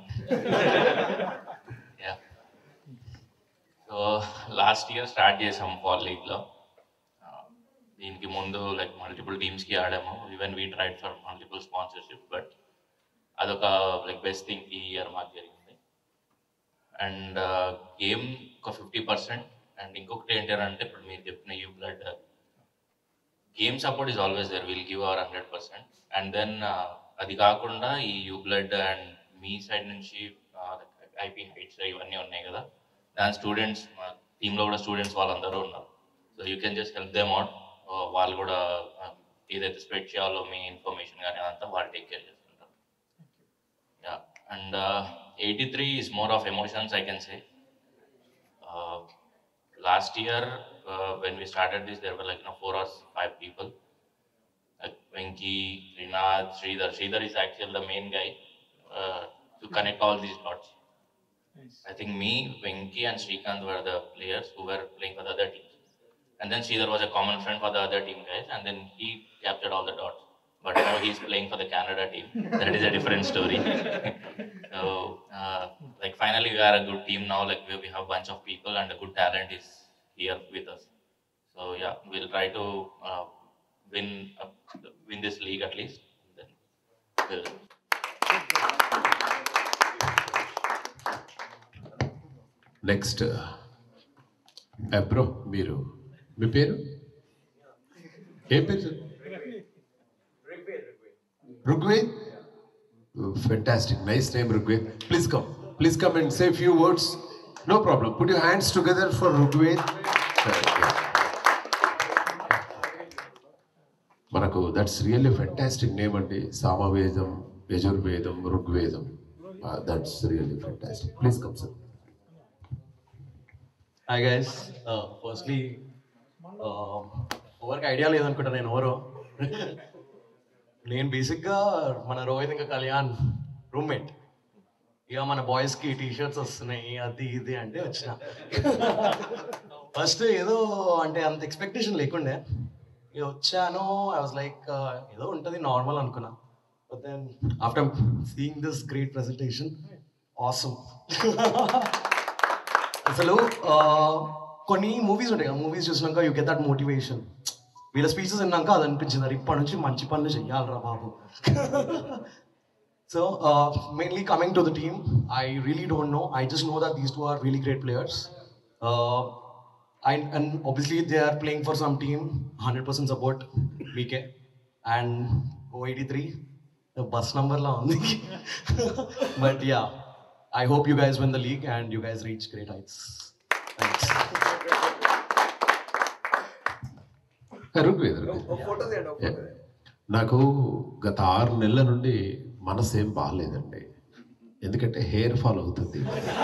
Speaker 12: సో లాస్ట్ ఇయర్ స్టార్ట్ చేసాము ఫాల్ లీగ్లో దీనికి ముందు లైక్ మల్టిపుల్ టీమ్స్కి ఆడాము even we tried for multiple sponsorship but అదొక లైక్ బెస్ట్ థింగ్ ఈ ఇయర్ మాకు జరిగింది అండ్ గేమ్ ఒక ఫిఫ్టీ పర్సెంట్ అండ్ ఇంకొకటి ఏంటంటే ఇప్పుడు మీరు చెప్పిన you blood game support is always there will give our hundred percent and then అది కాకుండా ఈ యూ బ్లడ్ అండ్ మీ సైడ్ నుంచి ఐపీ హైట్స్ ఇవన్నీ ఉన్నాయి కదా దాని స్టూడెంట్స్ మా టీంలో కూడా స్టూడెంట్స్ వాళ్ళందరూ ఉన్నారు so you can just help them out వాళ్ళు కూడా uh, ఏదైతే స్ప్రెడ్ చేయాలో మీ ఇన్ఫర్మేషన్ కానీ అదంతా వాళ్ళు టేక్ కేర్ చేసుకుంటారు yeah and eighty three is more of emotions I can say last year when we started this there were like no four or five people like Venki, Rinath, Sridhar. Sridhar is actually the main guy uh, to connect all these dots. I think me, Venki, and Srikanth were the players who were playing for the other teams. And then Sridhar was a common friend for the other team guys, and then he captured all the dots. But now he's playing for the Canada team. That is a different story. so, uh, like, finally, we are a good team now. Like, we, we have a bunch of people, and a good talent is here with us. So, yeah, we'll try to uh, win uh, win this league at least. Then we'll
Speaker 2: next bro మీరు మీ పేరు ఏ పేరు sir Rugved fantastic nice name Rugved please come please come and say few words no problem put you hands together for Rugved మనకు that's really fantastic name అండి సామవేదం యజుర్వేదం ఋగ్వేదం that's really fantastic please come sir
Speaker 13: hi guys firstly ఎవరికి idea లేదనుకుంటా నేను ఎవరో నేను బేసిక్గా మన రోహిత్ ఇంకా కళ్యాణ్ రూమ్మేట్ ఇక మన బాయ్స్కి టీ షర్ట్స్ వస్తున్నాయి అది ఇది అంటే వచ్చిన ఫస్ట్ ఏదో అంటే అంత ఎక్స్పెక్టేషన్ లేకుండే ఇక వచ్చాను ఐ వాజ్ లైక్ ఏదో ఉంటుంది నార్మల్ అనుకున్నా but then after seeing this great presentation awesome అసలు ఆ, కొన్ని మూవీస్ ఉంటాయి కదా మూవీస్ చూసినాక యూ గెట్ దట్ మోటివేషన్ వీళ్ళ స్పీచెస్ విన్నాక అది అనిపించింది అరే ఇప్పటి నుంచి మంచి పనులు చెయ్యాలరా బాబు so mainly coming to the team I really don't know I just know that these two are really great players and and obviously they are playing for some team hundred percent support మీకే and oh eighty three bus నంబర్లా ఉంది but yeah I hope you guys win the league and you guys reach great heights. Thanks.
Speaker 2: Rugved నాకు గత ఆరు నెలల నుండి మనసు ఏం బాగాలేదండి ఎందుకంటే హెయిర్ ఫాల్ అవుతుంది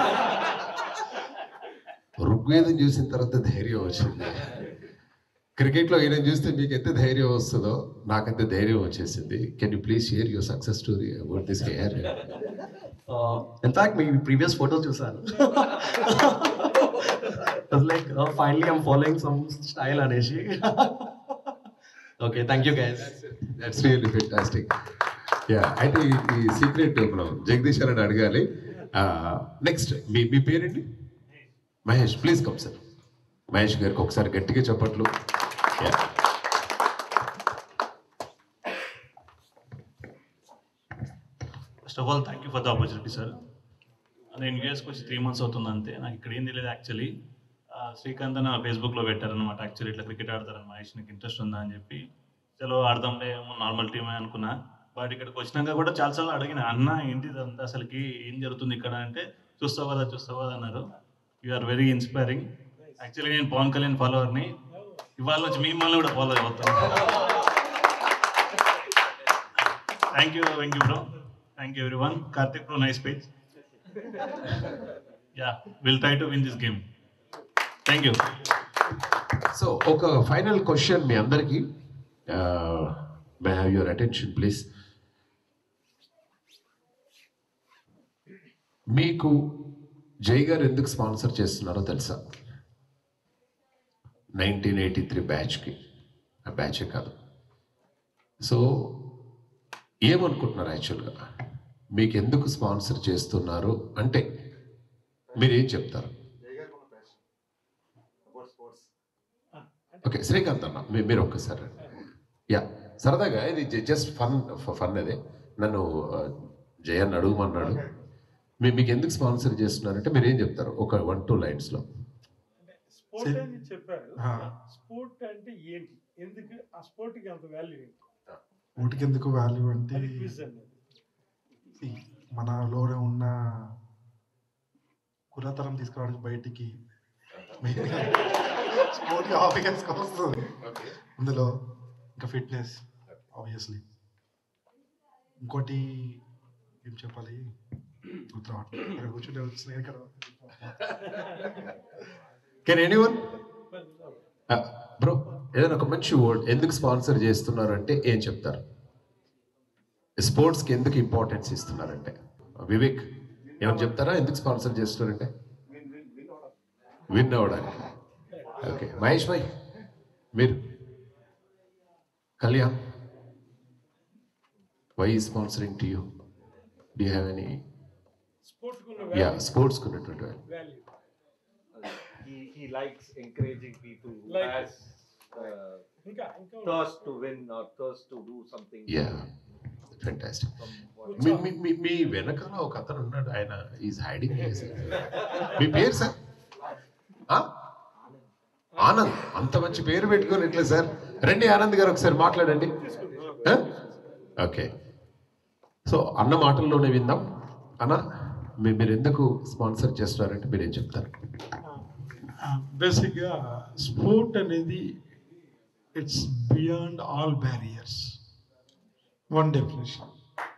Speaker 2: ఋగ్వేదం చూసిన తర్వాత ధైర్యం వచ్చింది క్రికెట్లో ఈయన చూస్తే మీకు ఎంత ధైర్యం వస్తుందో నాకంత ధైర్యం వచ్చేసింది can you please share your success story about this hair
Speaker 13: Uh, in fact, my previous photos చూసాను It's like uh, finally I'm following some style అనేసి okay thank you guys
Speaker 2: that's really fantastic yeah అయితే ఈ- ఈ secret మనం జగదీష్ అని అడగాలి next మీ మీ పేరేంటి Mahesh please come sir Mahesh గారికి ఒకసారి గట్టిగా చెప్పట్లు Yeah.
Speaker 14: First of all thank you for the opportunity sir నేను యూఎస్కి వచ్చి త్రీ మంత్స్ అవుతుంది అంతే నాకు ఇక్కడ ఏం తెలియదు యాక్చువల్లీ శ్రీకాంత్ నా ఫేస్బుక్లో పెట్టారనమాట యాక్చువల్లీ ఇట్లా క్రికెట్ ఆడతారని మహేష్ నీకు ఇంట్రెస్ట్ ఉందా అని చెప్పి చలో ఆడదాంలే ఏమో నార్మల్ టీమే అనుకున్నా బట్ ఇక్కడికి వచ్చినాక కూడా చాలాసార్లు అడిగిన అన్న ఏంటి ఇదంతా అసలుకి ఏం జరుగుతుంది ఇక్కడ అంటే చూస్తావు కదా చూస్తావు కదా అన్నారు you are very inspiring actually నేను పవన్ కళ్యాణ్ ఫాలోవర్ని ఇవాళ నుంచి మిమ్మల్ని కూడా ఫాలో అవుతాను thank you Venky bro thank you every one Karthik bro nice page yeah will try to win this game thank you
Speaker 2: so ఒక ఫైనల్ క్వశ్చన్ మీ అందరికీ may have your attention please మీకు జై గారు ఎందుకు స్పాన్సర్ చేస్తున్నారో తెలుసా నైన్టీన్ ఎయిటీ త్రీ బ్యాచ్కి ఆ బ్యాచే కాదు సో ఏమనుకుంటున్నారు యాక్చువల్గా మీకు ఎందుకు స్పాన్సర్ చేస్తున్నారు అంటే మీరు ఏం చెప్తారు ఓకే శ్రీకాంత్ అన్న మీ- మీరు ఒక్కసారి రండి. యా సరదాగా ఇది జస్ట్ ఫన్ ఫన్ అదే నన్ను ఆ, జయన్ అడుగుమన్నాడు మీ మీకు ఎందుకు స్పాన్సర్ చేస్తున్నారంటే మీరు ఏం చెప్తారు ఒక వన్ టూ లైన్స్లో
Speaker 4: స్పోర్ట్ అని చెప్పారు స్పోర్ట్ అంటే ఏంటి ఎందుకు ఆ స్పోర్ట్ కి అంత వాల్యూ ఏంటి
Speaker 15: ఊటికి ఎందుకు వాల్యూ అంటే
Speaker 4: అది క్విజ్ అనేది
Speaker 15: మనలో ఉన్న కులతరం తీసుకురావడానికి బయటికి స్పోర్ట్ ఆఫీస్ వస్తుంది అందులో ఇంకా ఫిట్నెస్ ఆబ్వియస్లీ ఇంకోటి ఏం చెప్పాలి గుర్తురావట్లేదు ఇక్కడ కూర్చుంటే వచ్చినాయి కదా
Speaker 2: కెన్ ఎనీవన్ బ్రో ఏదైనా ఒక మంచి వర్డ్ ఎందుకు స్పాన్సర్ చేస్తున్నారు అంటే ఏం చెప్తారు స్పోర్ట్స్కి ఎందుకు ఇంపార్టెన్స్ ఇస్తున్నారంటే వివేక్ ఏమని చెప్తారా ఎందుకు స్పాన్సర్ చేస్తున్నారంటే విన్ అవ్వడానికి ఓకే మహేష్ భాయ్ మీరు Kalyan why sponsoring to you do have any yeah sports ఉన్నటువంటి వాళ్ళు
Speaker 16: value. He, he likes encouraging people who
Speaker 4: Like-
Speaker 16: has uh,
Speaker 4: ఇంకా- ఇంకా
Speaker 16: thirst to win or thirst to do something.
Speaker 2: Yeah fantastic
Speaker 16: From
Speaker 2: మీ మీ- మీ మీ వెనకాల ఒక అతను ఉన్నాడు ఆయన ఈజ్ హైడింగ్ మీ పేరు సార్ ఆ? ఆనంద్ అంత మంచి పేరు పెట్టుకొని ఎట్లా సార్ రండి ఆనంద్ గారు ఒకసారి మాట్లాడండి ఓకే సో అన్న మాటల్లోనే విందాం అన్న మీ- మీరు ఎందుకు స్పాన్సర్ చేస్తున్నారంటే మీరు ఏం చెప్తారు
Speaker 4: బేసిక్గా స్పోర్ట్ అనేది it's beyond all barriers one definition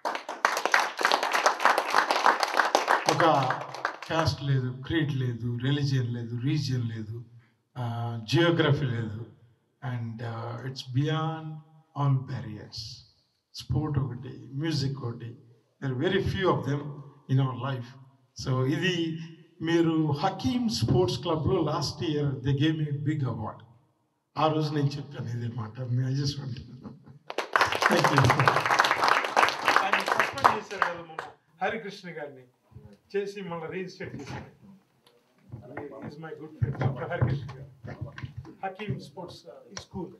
Speaker 4: ఒక క్యాస్ట్ లేదు క్రీడ్ లేదు రిలీజియన్ లేదు రీజియన్ లేదు జియోగ్రఫీ లేదు and it's beyond all barriers sport ఒకటి మ్యూజిక్ ఒకటి there very few of them in our life so ఇది మీరు హకీమ్ స్పోర్ట్స్ క్లబ్లో last year they game a big award ఆ రోజు నేను చెప్పాను ఇదే మాట ఐ జస్ట్ థ్యాంక్ యూ ఆయన సస్పెండ్ చేశారు కదా మొన్న హరికృష్ణ గారిని చేసి మళ్ళీ రీఇన్స్టేట్ చేశారు is my good friend doctor Harikrishna గారు Hakeem sports school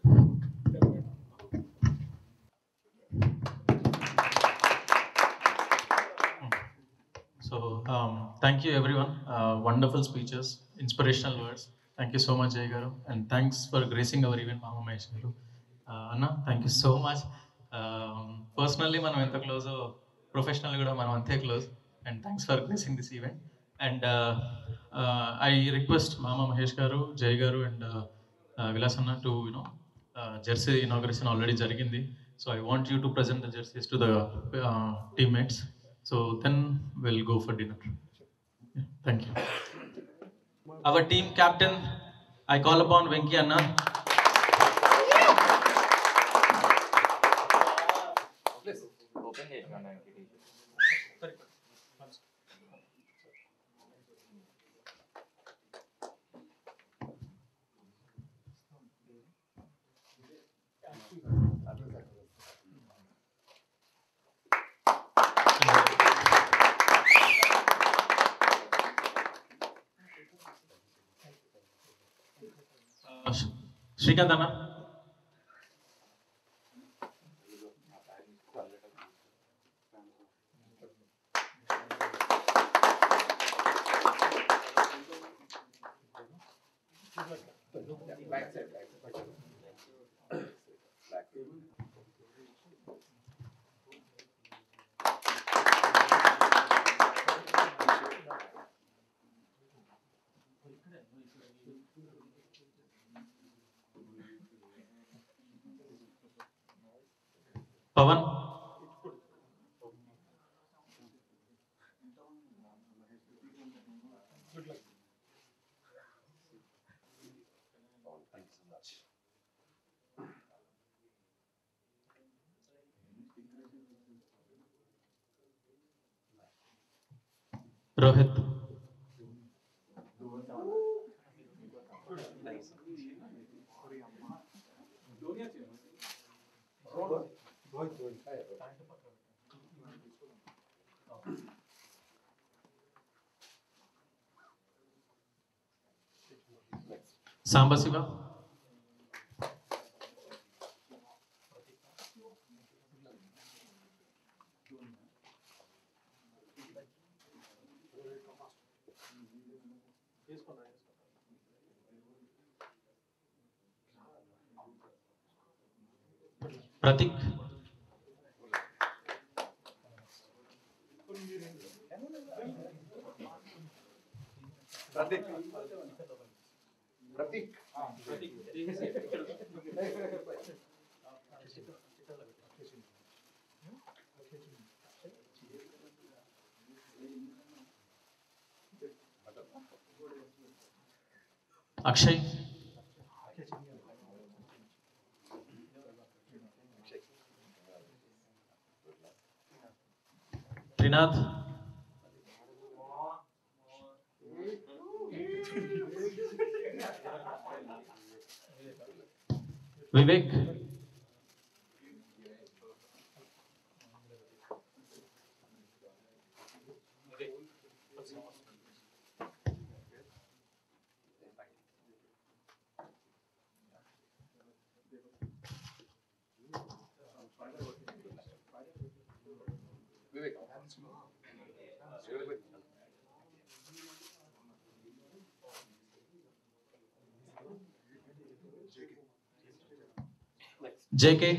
Speaker 11: So um, thank you everyone. Uh, wonderful speeches, inspirational words. Thank you so much, Jay Garu, and thanks for gracing our event, Mama Mahesh Garu. Uh, Anna, thank you so much. Personally మనం ఎంత close professional కూడా మనం అంతే close and thanks for gracing this event and I request మామ మహేష్ గారు జయ్ గారు అండ్ విలాస్ అన్న to you know jersey inauguration already జరిగింది so I want you to present the jerseys to the teammates so then will go for dinner thank you our team captain I call upon Venky అన్న
Speaker 12: open చేసినాడానికి
Speaker 11: శ్రీకాంత్ అన్న Pawan Rohit Sambasiva Prateek
Speaker 17: Prateek Prateek
Speaker 11: Akshay Trinath Vivek
Speaker 17: Vivek
Speaker 11: JK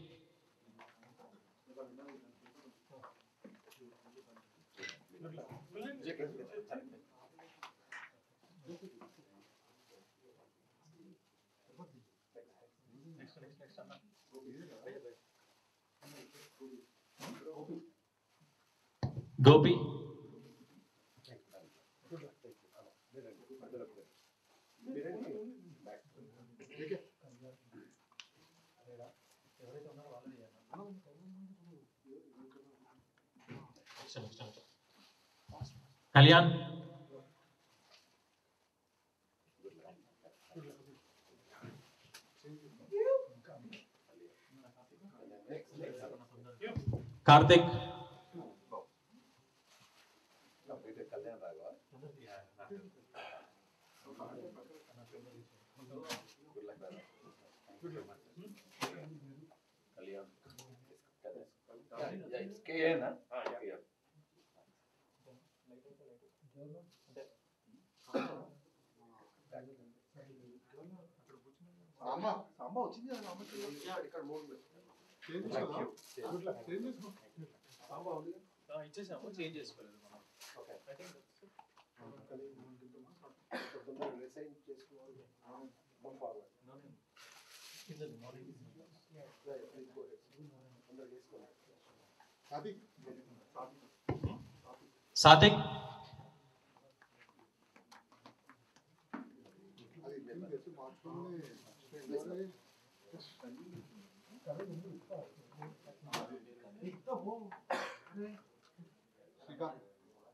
Speaker 11: Gopi Kalyan Karthik
Speaker 17: Kalyan Raghava Kalyan it's KN
Speaker 1: అమ్మ అమ్మ వచ్చింది కదా అమ్మ ఇక్కడ మూడు చేంజ్ చేసుకో చేంజ్ చేసుకో అమ్మ ఉంది
Speaker 18: ఇచ్చేసాము చేంజ్ చేసుకోలేదు మనం
Speaker 1: ఓకే
Speaker 18: ఐ థింక్
Speaker 1: రిసైన్ చేసుకోవాలి మూవ్ ఫార్వర్డ్ అది
Speaker 11: సాతిక్
Speaker 1: అది నేను తెచ్చి మార్చుకుని శ్రీకాంత్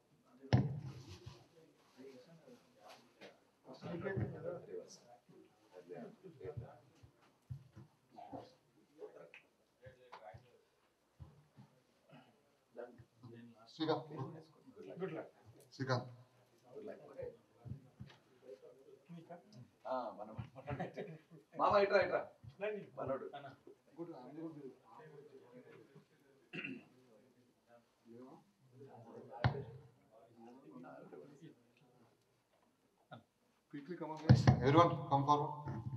Speaker 1: శ్రీకాంత్ గుడ్ లక్ శ్రీకాంత్
Speaker 17: మనం మామ ఇట్రా ఇట్రా మనోడు
Speaker 1: good Quickly come on, guys. Everyone, come forward.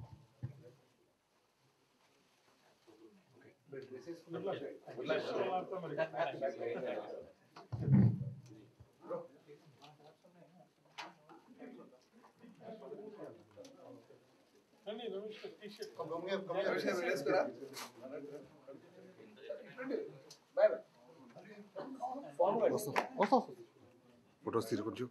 Speaker 17: Good luck. Good luck.
Speaker 1: Come here, come
Speaker 17: Ramesh గారు
Speaker 1: here.
Speaker 17: వేసుకురా.
Speaker 15: ఫొటోస్ తీరు కొంచెం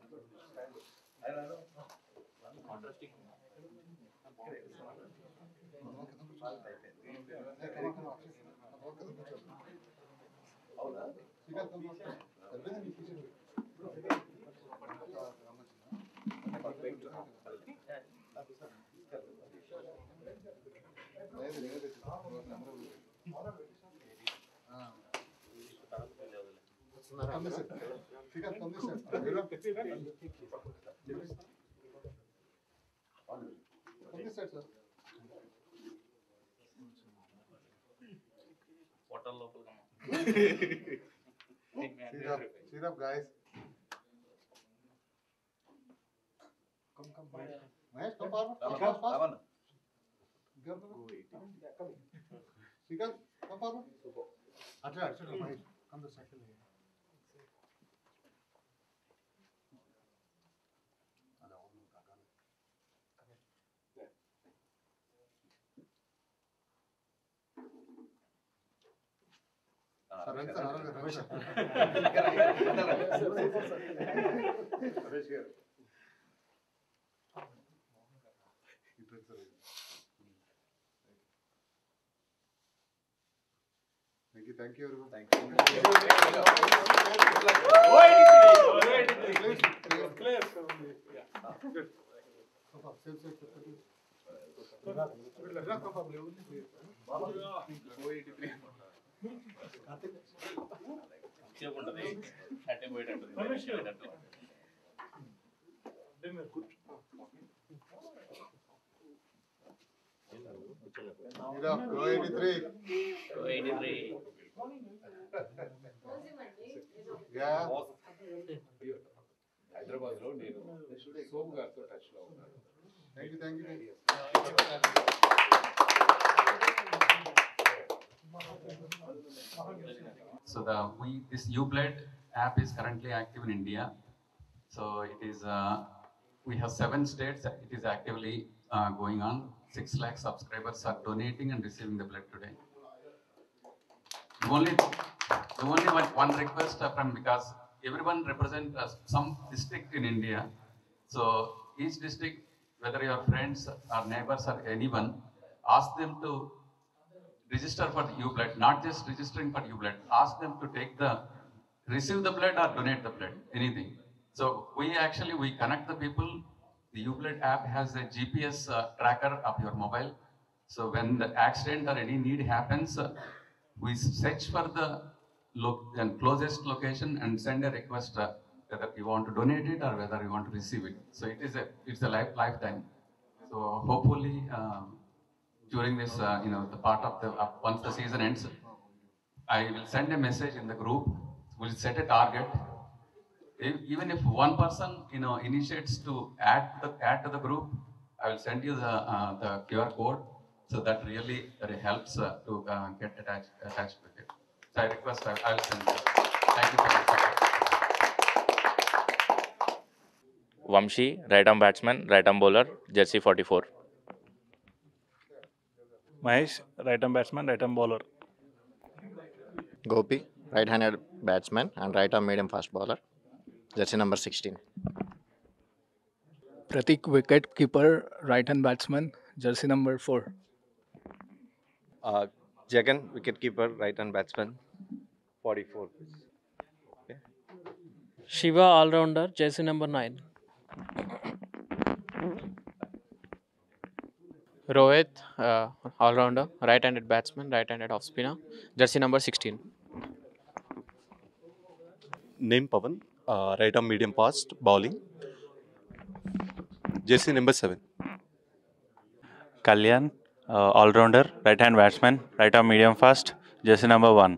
Speaker 1: Come this side. Shrikant, come this side. Everyone. Come this side, sir.
Speaker 12: Hotel లోపల
Speaker 1: Sit up, sit up, guys. Come, come, Mahesh. Mahesh, come forward. Come fast, fast. Girl, come. Come. Shrikant, come forward. అట్లా అట్లా Mahesh come the cycle Thank you, thank you everyone. Thank Go 83.
Speaker 12: Go 83.
Speaker 1: Yeah.
Speaker 2: Hyderabad లో నేను సోమ్ గారితో touch లో ఉన్నాను
Speaker 1: Thank you, thank you.
Speaker 19: So the we this UBlood app is currently active in India. So it is uh, we have seven states. It is actively uh, going on. Six lakh subscribers are donating and receiving the blood today. The only the only one, one request uh, from because everyone represent uh, some district in India. So each district, whether your friends or neighbors or anyone, ask them to register for the U-blood, not just registering for U-blood. Ask them to take the, receive the blood or donate the blood, anything. So we actually, we connect the people. The U-blood app has a GPS uh, tracker of your mobile. So when the accident or any need happens, uh, we search for the lo- and closest location and send a request uh, whether you want to donate it or whether you want to receive it. So it is a, it's a life, lifetime. So hopefully, um, during this, uh, you know, the part of the, uh, once the season ends, I will send a message in the group, we'll set a target. If, even if one person, you know, initiates to add to the, add to the group, I will send you the, uh, the QR code. So that really, that it helps uh, to uh, get attached, attached with it. So I request, I, I'll send you. Thank you for your support.
Speaker 12: Vamshi, right arm batsman, right arm bowler, jersey 44.
Speaker 20: Mahesh, right arm batsman, right arm bowler.
Speaker 8: Gopi, right-handed batsman and right-arm medium fast bowler. Jersey number 16.
Speaker 21: Pratik, wicket keeper, right hand batsman, jersey number 4.
Speaker 22: Uh, Jagan, wicketkeeper, right hand batsman, 44.
Speaker 23: Shiva all rounder, jersey number 9.
Speaker 24: Rohit, uh, all rounder, right handed batsman, right handed off spinner, jersey number 16.
Speaker 25: Name Pavan, uh, right arm medium fast bowling. Jersey number 7.
Speaker 20: Kalyan, uh, all rounder, right hand batsman, right arm medium fast, jersey number 1.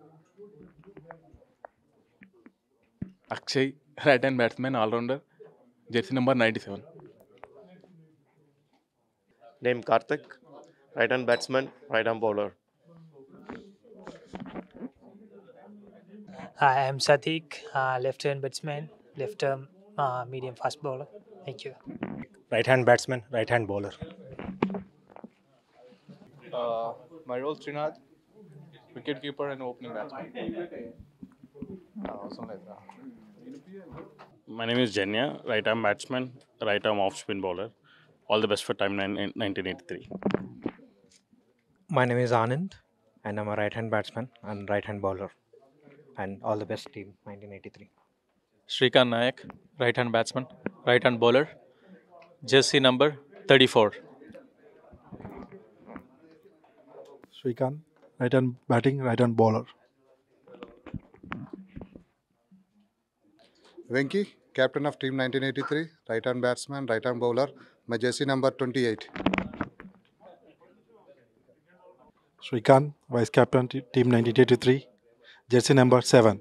Speaker 26: Akshay, right hand batsman, all rounder, jersey number 97.
Speaker 22: Name Karthik, right hand batsman, right arm bowler.
Speaker 27: I am Sadiq, uh, left hand batsman, left arm uh, medium fast bowler. Thank you.
Speaker 10: Right hand batsman, right hand bowler.
Speaker 26: Uh, my role, Trinath, wicket keeper and opening batsman. Uh, awesome like that.
Speaker 20: My name is Jenya, right arm batsman, right arm off spin bowler. All the best for time nine, 1983.
Speaker 28: My name is Anand, and I'm a right hand batsman and right hand bowler. And all the best team 1983.
Speaker 11: Shrikant Nayak, right hand batsman, right hand bowler, jersey number 34.
Speaker 29: Srikanth, right hand batting, right hand bowler.
Speaker 1: Venki, captain of team 1983, right hand batsman, right hand bowler. My jersey number 28.
Speaker 29: Srikanth, vice captain, t- team 1983, jersey number 7.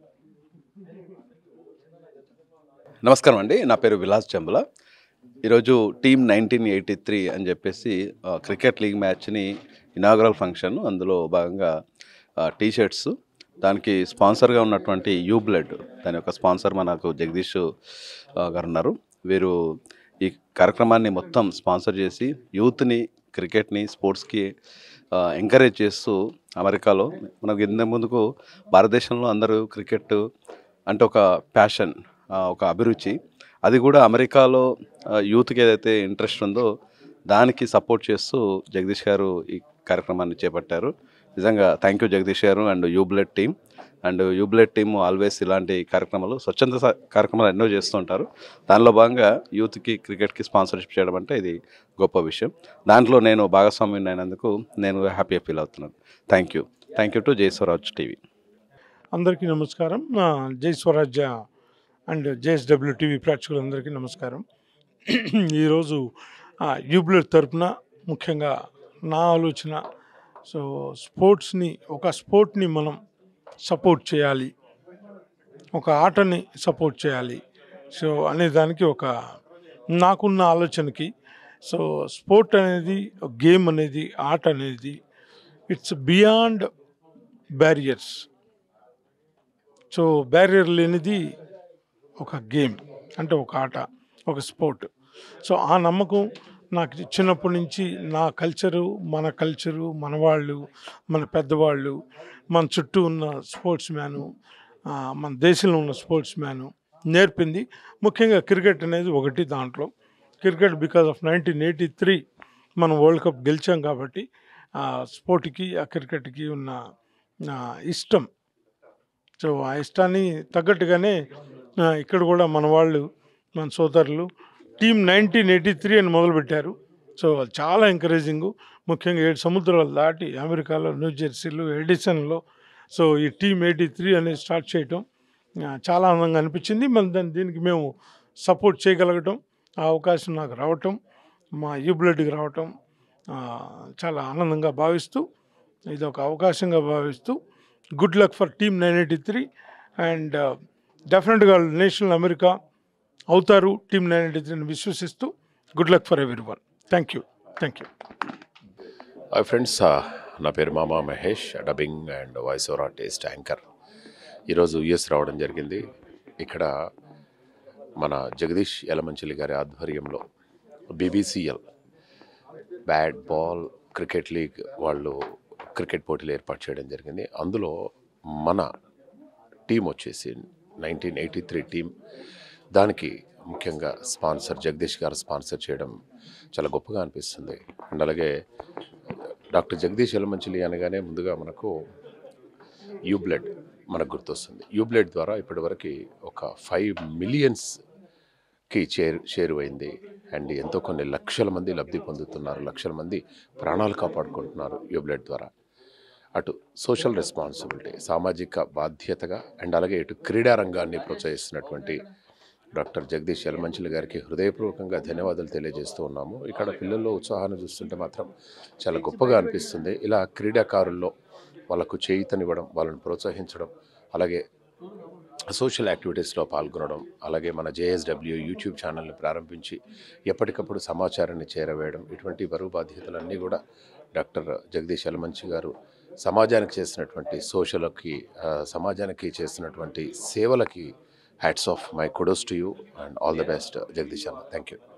Speaker 30: నమస్కారం అండి నా పేరు విలాస్ చంబుల ఈరోజు team nineteen eighty three అని చెప్పేసి ఆ, cricket league మ్యాచ్ని inaugural function అందులో భాగంగా టీ షర్ట్స్ దానికి స్పాన్సర్గా ఉన్నటువంటి యూ బ్లడ్ దాని యొక్క స్పాన్సర్ మనకు జగదీష్ ఆ, గారు ఉన్నారు వీరు ఈ కార్యక్రమాన్ని మొత్తం స్పాన్సర్ చేసి యూత్ని క్రికెట్ని స్పోర్ట్స్కి ఎంకరేజ్ చేస్తూ అమెరికాలో మనకు ఇంత ముందుకు భారతదేశంలో అందరూ క్రికెట్ అంటే ఒక ప్యాషన్ ఒక అభిరుచి అది కూడా అమెరికాలో ఆ, యూత్కి ఏదైతే ఇంట్రెస్ట్ ఉందో దానికి సపోర్ట్ చేస్తూ జగదీష్ గారు ఈ కార్యక్రమాన్ని చేపట్టారు నిజంగా థ్యాంక్ యూ జగదీష్ గారు అండ్ యూబ్లెట్ టీమ్ అండ్ యూబ్లెట్ టీమ్ ఆల్వేస్ ఇలాంటి కార్యక్రమాలు స్వచ్ఛంద స- కార్యక్రమాలు ఎన్నో చేస్తూ ఉంటారు దానిలో భాగంగా యూత్కి క్రికెట్కి స్పాన్సర్షిప్ చేయడం అంటే ఇది గొప్ప విషయం దాంట్లో నేను భాగస్వామ్యం అయినందుకు నేను హ్యాపీగా ఫీల్ అవుతున్నాను thank you thank you to Jayaswaraj TV
Speaker 3: అందరికీ నమస్కారం ఆ, జై స్వరాజ్య అండ్ జేఎస్డబ్ల్యూ టీవీ ప్రేక్షకులందరికీ నమస్కారం ఈరోజు ఆ, యూబ్లెట్ తరపున ముఖ్యంగా నా ఆలోచన సో స్పోర్ట్స్ని ఒక స్పోర్ట్ని మనం సపోర్ట్ చేయాలి ఒక ఆటని సపోర్ట్ చేయాలి సో అనే దానికి ఒక నాకున్న ఆలోచనకి సో స్పోర్ట్ అనేది గేమ్ అనేది ఆట అనేది it's beyond barriers so barrier లేనిది ఒక గేమ్ అంటే ఒక ఆట ఒక స్పోర్ట్ సో ఆ నమ్మకం నాకు చిన్నప్పటి నుంచి నా కల్చరు మన కల్చరు మన వాళ్ళు మన పెద్దవాళ్ళు మన చుట్టూ ఉన్న స్పోర్ట్స్ మ్యాను ఆ, మన దేశంలో ఉన్న స్పోర్ట్స్ మ్యాను నేర్పింది ముఖ్యంగా క్రికెట్ అనేది ఒకటి దాంట్లో cricket because of nineteen eighty three మనం వరల్డ్ కప్ గెలిచాం కాబట్టి ఆ స్పోర్ట్కి ఆ క్రికెట్కి ఉన్న ఆ, ఇష్టం సో ఆ ఇష్టాన్ని తగ్గట్టుగానే ఆ, ఇక్కడ కూడా మన వాళ్ళు మన సోదరులు టీం నైన్టీన్ ఎయిటీ త్రీ అని మొదలుపెట్టారు సో అది చాలా ఎంకరేజింగ్ ముఖ్యంగా ఏడు సముద్రాలు దాటి అమెరికాలో న్యూ జెర్సీలో ఎడిసన్లో సో ఈ టీం ఎయిటీ త్రీ అనేది స్టార్ట్ చేయటం ఆ, చాలా ఆనందంగా అనిపించింది మన దాన్ని దీనికి మేము సపోర్ట్ చేయగలగటం ఆ అవకాశం నాకు రావటం మా యూబ్లెట్కి రావటం ఆ, చాలా ఆనందంగా భావిస్తూ ఇది ఒక అవకాశంగా భావిస్తూ good luck for team nine eighty three and డెఫినెట్గా నేషనల్ అమెరికా అవుతారు టీమ్ నైన్ ఎయిటీ త్రీని విశ్వసిస్తూ good luck for every one thank you thank you
Speaker 2: hi friends నా పేరు మామా Mahesh dubbing and voice over artist anchor ఈరోజు యుఎస్ రావడం జరిగింది ఇక్కడ మన జగదీష్ యలమంచిలి గారి ఆధ్వర్యంలో BBCL bat ball cricket league వాళ్ళు క్రికెట్ పోటీలు ఏర్పాటు చేయడం జరిగింది అందులో మన టీం వచ్చేసి నైన్టీన్ ఎయిటీ త్రీ టీం దానికి ముఖ్యంగా స్పాన్సర్ జగదీష్ గారు స్పాన్సర్ చేయడం చాలా గొప్పగా అనిపిస్తుంది అండ్ అలాగే డాక్టర్ జగదీష్ ఎలమంచిలి అనగానే ముందుగా మనకు యూబ్లెడ్ మనకు గుర్తొస్తుంది యూబ్లెడ్ ద్వారా ఇప్పటివరకు ఒక ఫైవ్ మిలియన్స్కి చేరు చేరువైంది అండ్ ఎంతో కొన్ని లక్షల మంది లబ్ధి పొందుతున్నారు లక్షల మంది ప్రాణాలు కాపాడుకుంటున్నారు యూబ్లెడ్ ద్వారా అటు సోషల్ రెస్పాన్సిబిలిటీ సామాజిక బాధ్యతగా అండ్ అలాగే ఇటు క్రీడా రంగాన్ని ప్రోత్సహిస్తున్నటువంటి డాక్టర్ జగదీష్ యలమంచిలి గారికి హృదయపూర్వకంగా ధన్యవాదాలు తెలియజేస్తూ ఉన్నాము ఇక్కడ పిల్లల్లో ఉత్సాహాన్ని చూస్తుంటే మాత్రం చాలా గొప్పగా అనిపిస్తుంది ఇలా క్రీడాకారుల్లో వాళ్ళకు చేయితనివ్వడం వాళ్ళని ప్రోత్సహించడం అలాగే సోషల్ యాక్టివిటీస్లో పాల్గొనడం అలాగే మన జేఎస్డబ్ల్యూ యూట్యూబ్ ఛానల్ని ప్రారంభించి ఎప్పటికప్పుడు సమాచారాన్ని చేరవేయడం ఇటువంటి బరువు బాధ్యతలన్నీ కూడా డాక్టర్ జగదీష్ యలమంచి గారు సమాజానికి చేసినటువంటి సోషల్కి ఆ, సమాజానికి చేసినటువంటి సేవలకి hats off my kudos to you and all the best Jagadish అన్న థ్యాంక్ యూ